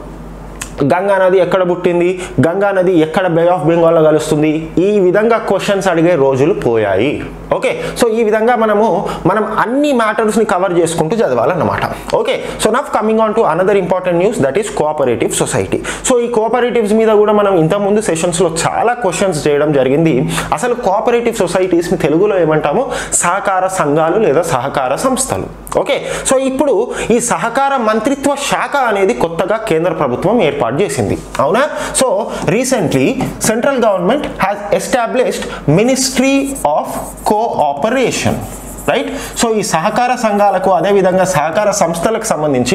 గంగా నది ఎక్కడ పుట్టింది గంగా నది ఎక్కడ బే ఆఫ్ బెంగాల్లో కలుస్తుంది ఈ విధంగా క్వశ్చన్స్ అడిగే రోజులు పోయాయి ఓకే సో ఈ విధంగా మనము మనం అన్ని మ్యాటర్స్ని కవర్ చేసుకుంటూ చదవాలన్నమాట okay so now coming on to another important news that is cooperative society so ఈ కోఆపరేటివ్స్ మీద కూడా మనం ఇంతకుముందు సెషన్స్లో చాలా క్వశ్చన్స్ చేయడం జరిగింది అసలు కోఆపరేటివ్ సొసైటీస్ని తెలుగులో ఏమంటాము సహకార సంఘాలు లేదా సహకార సంస్థలు ఓకే సో ఇప్పుడు ఈ సహకార మంత్రిత్వ శాఖ అనేది కొత్తగా కేంద్ర ప్రభుత్వం ఏర్పాటు చేసింది అవునా so recently central government has established ministry of cooperation right so ఈ సహకార సంఘాలకు అదేవిధంగా సహకార సంస్థలకు సంబంధించి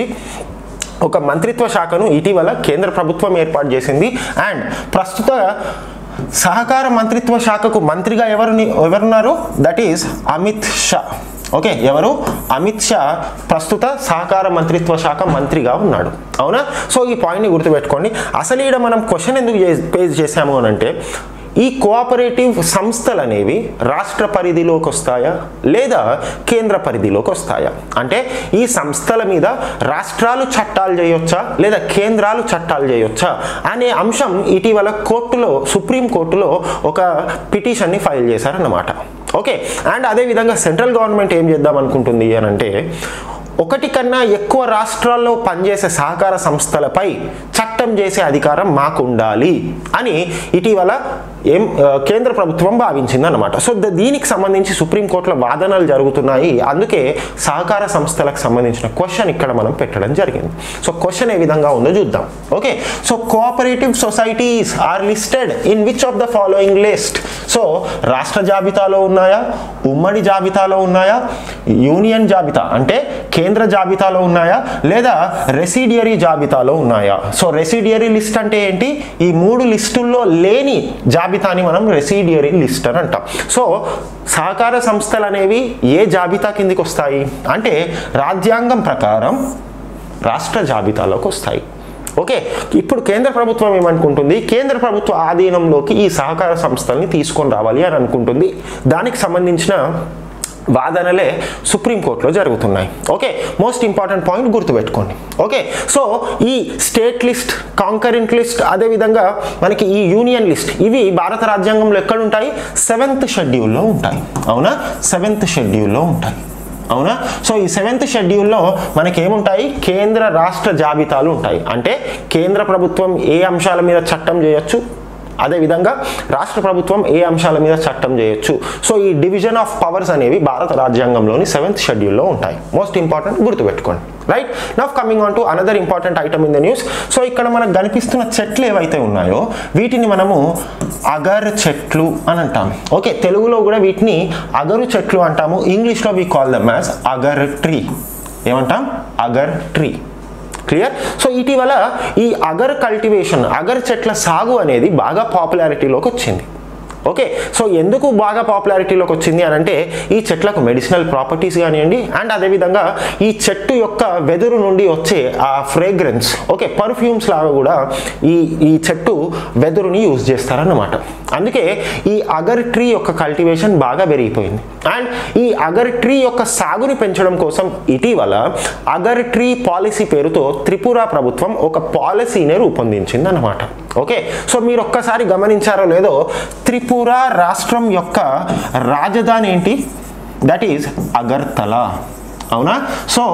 ఒక మంత్రిత్వ శాఖను ఇటీవల కేంద్ర ప్రభుత్వం ఏర్పాటు చేసింది అండ్ ప్రస్తుత సహకార మంత్రిత్వ శాఖకు మంత్రిగా ఎవరు ఎవరున్నారు that is Amit Shah okay ఎవరు అమిత్ షా ప్రస్తుత సహకార మంత్రిత్వ శాఖ మంత్రిగా ఉన్నాడు అవునా సో ఈ పాయింట్ని గుర్తుపెట్టుకోండి అసలు ఈడ మనం క్వశ్చన్ ఎందుకు పేజ్ చేసాము అని అంటే ఈ కోఆపరేటివ్ సంస్థలు అనేవి రాష్ట్ర పరిధిలోకి వస్తాయా లేదా కేంద్ర పరిధిలోకి వస్తాయా అంటే ఈ సంస్థల మీద రాష్ట్రాలు చట్టాలు చేయొచ్చా లేదా కేంద్రాలు చట్టాలు చేయొచ్చా అనే అంశం ఇటీవల కోర్టులో సుప్రీం కోర్టులో ఒక పిటిషన్ని ఫైల్ చేశారన్నమాట ఓకే అండ్ అదేవిధంగా సెంట్రల్ గవర్నమెంట్ ఏం చేద్దాం అనుకుంటుంది అని అంటే ఒకటి కన్నా ఎక్కువ రాష్ట్రాల్లో పనిచేసే సహకార సంస్థలపై చట్టం చేసే అధికారం మాకు ఉండాలి అని ఇటీవల ఏం ఆ, కేంద్ర ప్రభుత్వం భావించింది అనమాట సో ద- దీనికి సంబంధించి సుప్రీంకోర్టులో వాదనలు జరుగుతున్నాయి అందుకే సహకార సంస్థలకు సంబంధించిన క్వశ్చన్ ఇక్కడ మనం పెట్టడం జరిగింది సో క్వశ్చన్ ఏ విధంగా ఉందో చూద్దాం okay so cooperative societies are listed in which of the following list so రాష్ట్ర జాబితాలో ఉన్నాయా ఉమ్మడి జాబితాలో ఉన్నాయా యూనియన్ జాబితా అంటే కేంద్ర జాబితాలో ఉన్నాయా లేదా రెసిడియరీ జాబితాలో ఉన్నాయా సో రెసిడియరీ లిస్ట్ అంటే ఏంటి ఈ మూడు లిస్టుల్లో లేని జాబితాని మనం రెసిడియరీ లిస్ట్ అని అంటాం సో సహకార సంస్థలు అనేవి ఏ జాబితా కిందికి వస్తాయి అంటే రాజ్యాంగం ప్రకారం రాష్ట్ర జాబితాలోకి వస్తాయి ఓకే ఇప్పుడు కేంద్ర ప్రభుత్వం ఏమనుకుంటుంది కేంద్ర ప్రభుత్వ ఆధీనంలోకి ఈ సహకార సంస్థల్ని తీసుకొని రావాలి అని అనుకుంటుంది దానికి సంబంధించిన వాదనలే సుప్రీంకోర్టులో జరుగుతున్నాయి ఓకే మోస్ట్ ఇంపార్టెంట్ పాయింట్ గుర్తుపెట్టుకోండి ఓకే సో ఈ స్టేట్ లిస్ట్ కాంకరెంట్ లిస్ట్ అదేవిధంగా మనకి ఈ యూనియన్ లిస్ట్ ఇవి భారత రాజ్యాంగంలో ఎక్కడ ఉంటాయి సెవెంత్ షెడ్యూల్లో ఉంటాయి అవునా సెవెంత్ షెడ్యూల్లో ఉంటాయి అవునా సో ఈ సెవెంత్ షెడ్యూల్లో మనకి ఏముంటాయి కేంద్ర రాష్ట్ర జాబితాలు ఉంటాయి అంటే కేంద్ర ప్రభుత్వం ఏ అంశాల మీద చట్టం చేయొచ్చు అదేవిధంగా రాష్ట్ర ప్రభుత్వం ఏ అంశాల మీద చట్టం చేయొచ్చు సో ఈ డివిజన్ ఆఫ్ పవర్స్ అనేవి భారత రాజ్యాంగంలోని సెవెంత్ షెడ్యూల్లో ఉంటాయి మోస్ట్ ఇంపార్టెంట్ గుర్తుపెట్టుకోండి right now coming on to another important item in the news so ఇక్కడ మనకు కనిపిస్తున్న చెట్లు ఏవైతే ఉన్నాయో వీటిని మనము అగర్ చెట్లు అని అంటాం ఓకే తెలుగులో కూడా వీటిని అగరు చెట్లు అంటాము ఇంగ్లీష్లో we call them as agar tree ఏమంటాం అగర్ ట్రీ క్లియర్ సో ఇటీవల ఈ అగర్ కల్టివేషన్ అగర్ చెట్ల సాగు అనేది బాగా పాపులారిటీలోకి వచ్చింది ఓకే సో ఎందుకు బాగా పాపులారిటీలోకి వచ్చింది అని అంటే ఈ చెట్లకు మెడిసినల్ ప్రాపర్టీస్ కానివ్వండి అండ్ అదేవిధంగా ఈ చెట్టు యొక్క వెదురు నుండి వచ్చే ఆ ఫ్రేగ్రెన్స్ ఓకే పర్ఫ్యూమ్స్ లాగా కూడా ఈ ఈ చెట్టు వెదురుని యూజ్ చేస్తారన్నమాట అందుకే ఈ అగర్ ట్రీ యొక్క కల్టివేషన్ బాగా పెరిగిపోయింది అండ్ ఈ అగర్ ట్రీ యొక్క సాగుని పెంచడం కోసం ఇటీవల అగర్ ట్రీ పాలసీ పేరుతో త్రిపుర ప్రభుత్వం ఒక పాలసీని రూపొందించింది అనమాట ఓకే సో మీరు ఒక్కసారి గమనించారో లేదో త్రిపుర రాష్ట్రం యొక్క రాజధాని ఏంటి దట్ ఈజ్ అగర్తల అవునా so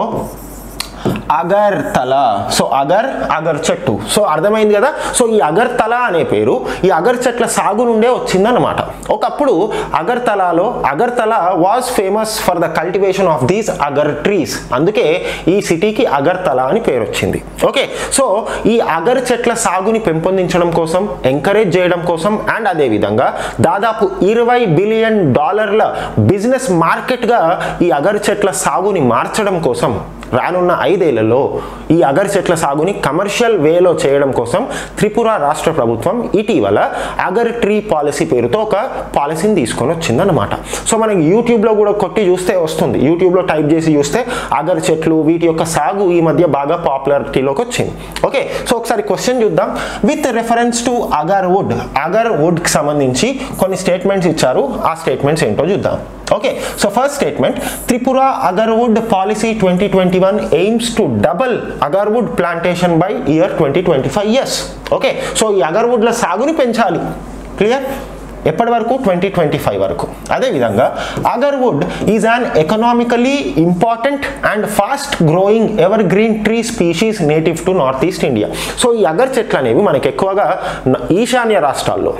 Agartala so agar agar చెట్టు సో అర్థమైంది కదా సో ఈ అగర్తల అనే పేరు ఈ అగర్ చెట్ల సాగు నుండే వచ్చిందన్నమాట ఒకప్పుడు అగర్తలలో Agartala was famous for the cultivation of these agar trees అందుకే ఈ సిటీకి అగర్తల అని పేరు వచ్చింది ఓకే సో ఈ అగర్ చెట్ల సాగుని పెంపొందించడం కోసం ఎంకరేజ్ చేయడం కోసం అండ్ అదేవిధంగా దాదాపు ఇరవై బిలియన్ డాలర్ల బిజినెస్ మార్కెట్గా ఈ అగర్ చెట్ల సాగుని మార్చడం కోసం రానున్న ఐదేళ్లలో ఈ అగర్ చెట్ల సాగుని కమర్షియల్ వేలో చేయడం కోసం త్రిపుర రాష్ట్ర ప్రభుత్వం ఇటీవల అగర్ ట్రీ పాలసీ పేరుతో ఒక పాలసీని తీసుకొని వచ్చిందన్నమాట సో మనకి యూట్యూబ్లో కూడా కొట్టి చూస్తే వస్తుంది యూట్యూబ్లో టైప్ చేసి చూస్తే అగర్ చెట్లు వీటి యొక్క సాగు ఈ మధ్య బాగా పాపులారిటీలోకి వచ్చింది ఓకే సో ఒకసారి క్వశ్చన్ చూద్దాం with reference to agar wood agar వుడ్కి సంబంధించి కొన్ని స్టేట్మెంట్స్ ఇచ్చారు ఆ స్టేట్మెంట్స్ ఏంటో చూద్దాం okay so first statement Tripura agarwood policy twenty twenty one aims to double agarwood plantation by year twenty twenty five years okay so ఈ అగర్వుడ్ల సాగుని పెంచాలి క్లియర్ ఎప్పటి వరకు ట్వంటీ ట్వంటీ ఫైవ్ వరకు అదేవిధంగా agarwood is an economically important and fast growing ever green tree species native to north east India so ఈ agar చెట్లు అనేవి మనకి ఎక్కువగా న- ఈశాన్య రాష్ట్రాల్లో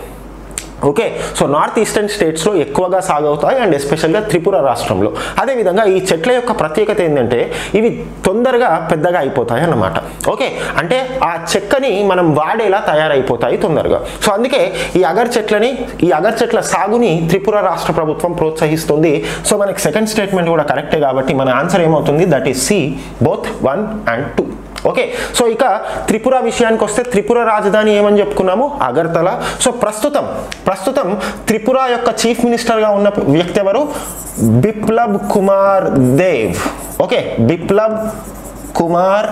ఓకే సో నార్త్ ఈస్టర్న్ స్టేట్స్లో ఎక్కువగా సాగవుతాయి అండ్ ఎస్పెషల్గా త్రిపుర రాష్ట్రంలో అదేవిధంగా ఈ చెట్ల యొక్క ప్రత్యేకత ఏంటంటే ఇవి తొందరగా పెద్దగా అయిపోతాయి అన్నమాట ఓకే అంటే ఆ చెక్కని మనం వాడేలా తయారైపోతాయి తొందరగా సో అందుకే ఈ అగర్ చెట్లని ఈ అగర్ చెట్ల సాగుని త్రిపుర రాష్ట్ర ప్రభుత్వం ప్రోత్సహిస్తుంది సో మనకి సెకండ్ స్టేట్మెంట్ కూడా కరెక్టే కాబట్టి మన ఆన్సర్ ఏమవుతుంది that is C both one and two okay so ఇక త్రిపుర విషయానికి వస్తే త్రిపుర రాజధాని ఏమని చెప్పుకున్నాము అగర్తల సో ప్రస్తుతం ప్రస్తుతం త్రిపుర యొక్క చీఫ్ మినిస్టర్గా ఉన్న వ్యక్తి ఎవరు Biplab Kumar Deb okay Biplab Kumar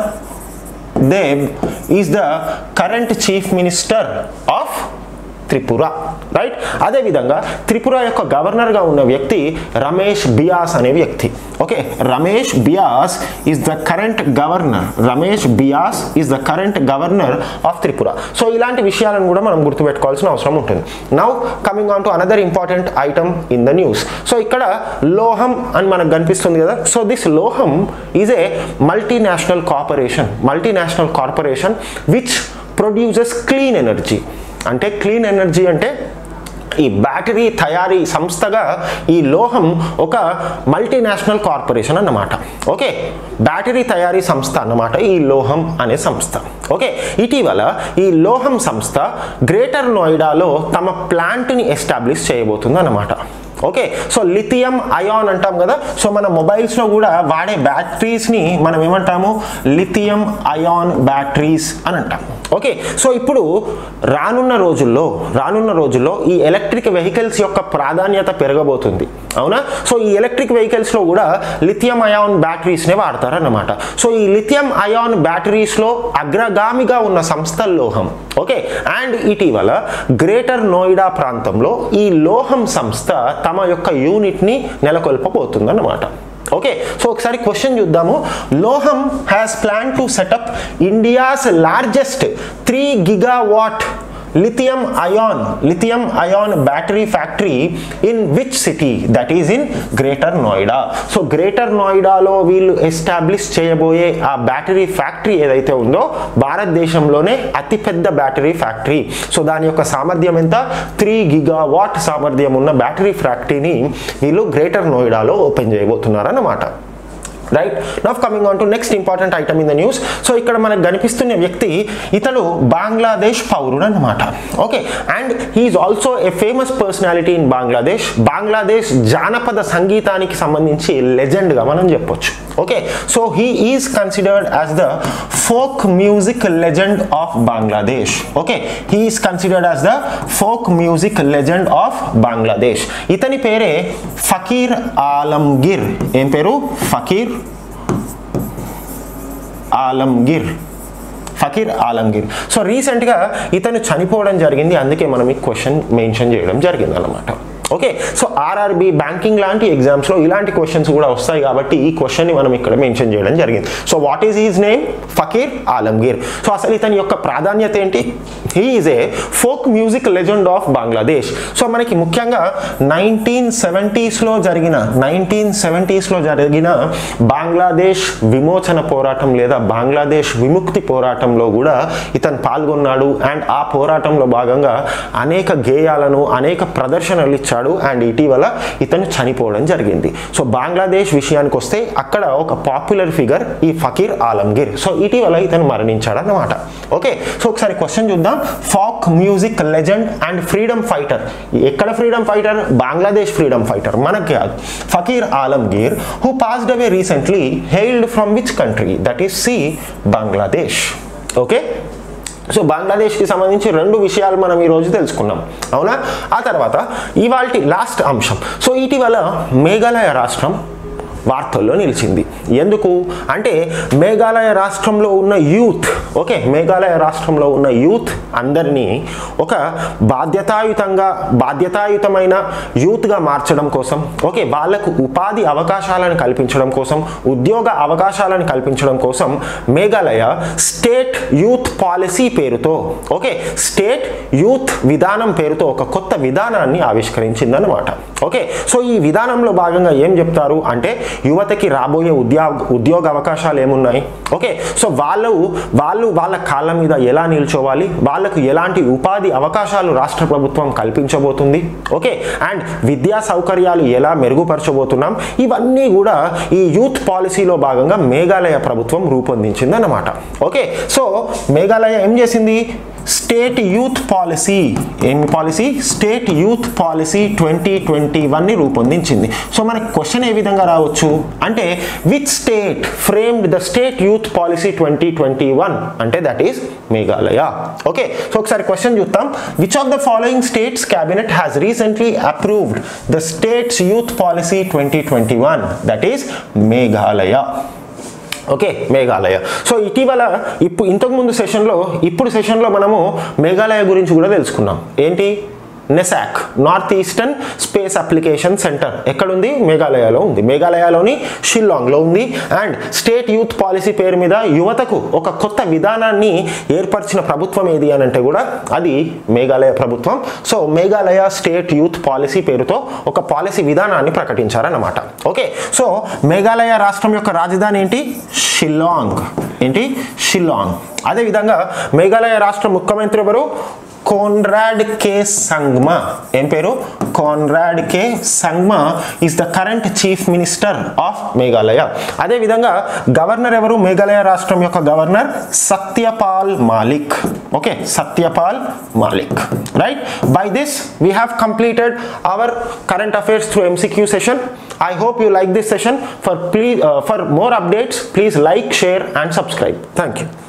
Deb is the current chief minister of Tripura right అదేవిధంగా త్రిపుర యొక్క గవర్నర్గా ఉన్న వ్యక్తి రమేష్ బియాస్ అనే వ్యక్తి okay Ramesh Bais is the current governor Ramesh Bais is the current governor of Tripura so ఇలాంటి విషయాలను కూడా మనం గుర్తుపెట్టుకోవాల్సిన అవసరం ఉంటుంది now coming on to another important item in the news so ఇక్కడ లోహం అని మనకు కనిపిస్తుంది కదా so this Lohum is a multinational corporation multinational corporation which produces clean energy అంటే క్లీన్ ఎనర్జీ అంటే ఈ బ్యాటరీ తయారీ సంస్థగా ఈ లోహం ఒక మల్టీనేషనల్ కార్పొరేషన్ అన్నమాట ఓకే బ్యాటరీ తయారీ సంస్థ అన్నమాట ఈ లోహం అనే సంస్థ ఓకే ఇటీవల ఈ లోహం సంస్థ గ్రేటర్ నోయిడాలో తమ ప్లాంట్ని ఎస్టాబ్లిష్ చేయబోతుంది అన్నమాట ఓకే సో లిథియం అయాన్ అంటాం కదా సో మన మొబైల్స్లో కూడా వాడే బ్యాటరీస్ని మనం ఏమంటాము లిథియం అయాన్ బ్యాటరీస్ అని అంటాం ఓకే సో ఇప్పుడు రానున్న రోజుల్లో రానున్న రోజుల్లో ఈ ఎలక్ట్రిక్ వెహికల్స్ యొక్క ప్రాధాన్యత పెరగబోతుంది అవునా సో ఈ ఎలక్ట్రిక్ వెహికల్స్లో కూడా లిథియం అయాన్ బ్యాటరీస్నే వాడతారన్నమాట సో ఈ లిథియం అయాన్ బ్యాటరీస్లో అగ్రగామిగా ఉన్న సంస్థ లోహం ఓకే అండ్ ఇటీవల గ్రేటర్ నోయిడా ప్రాంతంలో ఈ లోహం సంస్థ తమ యొక్క యూనిట్ని నెలకొల్పబోతుంది అన్నమాట ఓకే సో ఒకసారి క్వశ్చన్ చూద్దాము Lohum has plan to set up India's largest three gigawatt lithium ion lithium ion battery factory in which city that is in greater Noida so greater నోయిడాలో వీళ్ళు ఎస్టాబ్లిష్ చేయబోయే ఆ బ్యాటరీ ఫ్యాక్టరీ ఏదైతే ఉందో భారతదేశంలోనే అతిపెద్ద బ్యాటరీ ఫ్యాక్టరీ సో దాని యొక్క సామర్థ్యం ఎంత త్రీ గిగా వాట్ సామర్థ్యం ఉన్న బ్యాటరీ ఫ్యాక్టరీని వీళ్ళు గ్రేటర్ నోయిడాలో ఓపెన్ చేయబోతున్నారు అన్నమాట right now coming on to next important item in the news so ఇక్కడ మనకు కనిపిస్తున్న వ్యక్తి ఇతడు బంగ్లాదేశ్ పౌరుడు అనమాట okay and he is also a famous personality in Bangladesh Bangladesh జానపద సంగీతానికి సంబంధించి లెజెండ్గా మనం చెప్పొచ్చు okay so he is considered as the folk music legend of Bangladesh okay he is considered as the folk music legend of Bangladesh ఇతని పేరే ఫకీర్ ఆలంగిర్ ఏం పేరు ఫకీర్ ఆలంగిర్ ఫకీర్ ఆలంగిర్ సో రీసెంట్గా ఇతను చనిపోవడం జరిగింది అందుకే మనం ఈ క్వశ్చన్ మెన్షన్ చేయడం జరిగింది అనమాట ఓకే సో ఆర్ఆర్బి బ్యాంకింగ్ లాంటి ఎగ్జామ్స్లో ఇలాంటి క్వశ్చన్స్ కూడా వస్తాయి కాబట్టి ఈ క్వశ్చన్ని మనం ఇక్కడ మెన్షన్ చేయడం జరిగింది so what is is name Fakir Alamgir so అసలు ఇతని యొక్క ప్రాధాన్యత ఏంటి he is a folk music legend of Bangladesh so మనకి ముఖ్యంగా నైన్టీన్ సెవెంటీస్లో జరిగిన నైన్టీన్ సెవెంటీస్లో జరిగిన బంగ్లాదేశ్ విమోచన పోరాటం లేదా బంగ్లాదేశ్ విముక్తి పోరాటంలో కూడా ఇతను పాల్గొన్నాడు అండ్ ఆ పోరాటంలో భాగంగా అనేక గేయాలను అనేక ప్రదర్శనలు ఇచ్చాడు అండ్ ఇటీవల ఇతను చనిపోవడం జరిగింది సో బంగ్లాదేశ్ విషయానికి వస్తే అక్కడ ఒక పాపులర్ ఫిగర్ ఈ ఫకీర్ ఆలంగీర్ సో ఇటీవల ఇతను మరణించాడు అన్నమాట ఓకే సో ఒకసారి క్వశ్చన్ చూద్దాం folk music legend and freedom fighter ఎక్కడ freedom fighter Bangladesh freedom fighter మనకి కాదు Fakir Alamgir who passed away recently hailed from which country that is C Bangladesh okay so బంగ్లాదేశ్కి సంబంధించి రెండు విషయాలు మనం ఈరోజు తెలుసుకున్నాం అవునా ఆ తర్వాత ఇవాళ లాస్ట్ అంశం సో ఇటీవల మేఘాలయ రాష్ట్రం వార్తల్లో నిలిచింది ఎందుకు అంటే మేఘాలయ రాష్ట్రంలో ఉన్న యూత్ ఓకే మేఘాలయ రాష్ట్రంలో ఉన్న యూత్ అందరినీ ఒక బాధ్యతాయుతంగా బాధ్యతాయుతమైన యూత్గా మార్చడం కోసం ఓకే వాళ్ళకు ఉపాధి అవకాశాలను కల్పించడం కోసం ఉద్యోగ అవకాశాలను కల్పించడం కోసం మేఘాలయ స్టేట్ యూత్ పాలసీ పేరుతో ఓకే స్టేట్ యూత్ విధానం పేరుతో ఒక కొత్త విధానాన్ని ఆవిష్కరించిందనమాట ఓకే సో ఈ విధానంలో భాగంగా ఏం చెప్తారు అంటే యువతకి రాబోయే ఉద్యోగ ఉద్యోగ అవకాశాలు ఏమున్నాయి ఓకే సో వాళ్ళు వాళ్ళు వాళ్ళ కాళ్ళ మీద ఎలా నిల్చోవాలి వాళ్ళకు ఎలాంటి ఉపాధి అవకాశాలు రాష్ట్ర ప్రభుత్వం కల్పించబోతుంది ఓకే అండ్ విద్యా సౌకర్యాలు ఎలా మెరుగుపరచబోతున్నాం ఇవన్నీ కూడా ఈ యూత్ పాలసీలో భాగంగా మేఘాలయ ప్రభుత్వం రూపొందించింది అన్నమాట ఓకే సో మేఘాలయ ఏం చేసింది స్టేట్ యూత్ పాలసీ ఏం policy state youth policy twenty twenty వన్ని రూపొందించింది సో మనకి క్వశ్చన్ ఏ విధంగా రావచ్చు అంటే which state framed the state youth policy twenty twenty one అంటే that is Meghalaya okay so ఒకసారి క్వశ్చన్ చూద్దాం which of the following states cabinet has recently approved the states youth policy twenty twenty one that is Meghalaya okay Meghalaya so ఇటీవల ఇప్పుడు ఇంతకుముందు సెషన్లో ఇప్పుడు సెషన్లో మనము మేఘాలయ గురించి కూడా తెలుసుకున్నాం ఏంటి NESAC north eastern space application centre ఎక్కడుంది మేఘాలయలో ఉంది మేఘాలయలోని షిల్లాంగ్లో ఉంది అండ్ స్టేట్ యూత్ పాలసీ పేరు మీద యువతకు ఒక కొత్త విధానాన్ని ఏర్పరిచిన ప్రభుత్వం ఏది అని అంటే కూడా అది మేఘాలయ ప్రభుత్వం so Meghalaya state youth policy పేరుతో ఒక పాలసీ విధానాన్ని ప్రకటించారన్నమాట ఓకే సో మేఘాలయ రాష్ట్రం యొక్క రాజధాని ఏంటి షిల్లాంగ్ ఏంటి షిల్లాంగ్ అదేవిధంగా మేఘాలయ రాష్ట్ర ముఖ్యమంత్రి ఎవరు కోన్రాడ్ కే సంగ్మా ఏం పేరు Conrad K Sangma is the current chief minister of Meghalaya అదేవిధంగా గవర్నర్ ఎవరు మేఘాలయ రాష్ట్రం యొక్క governor Satyapal Malik okay Satyapal Malik right by this we have completed our current affairs through MCQ session I hope you like this session. For please, uh, for more updates, please like, share, and subscribe. Thank you.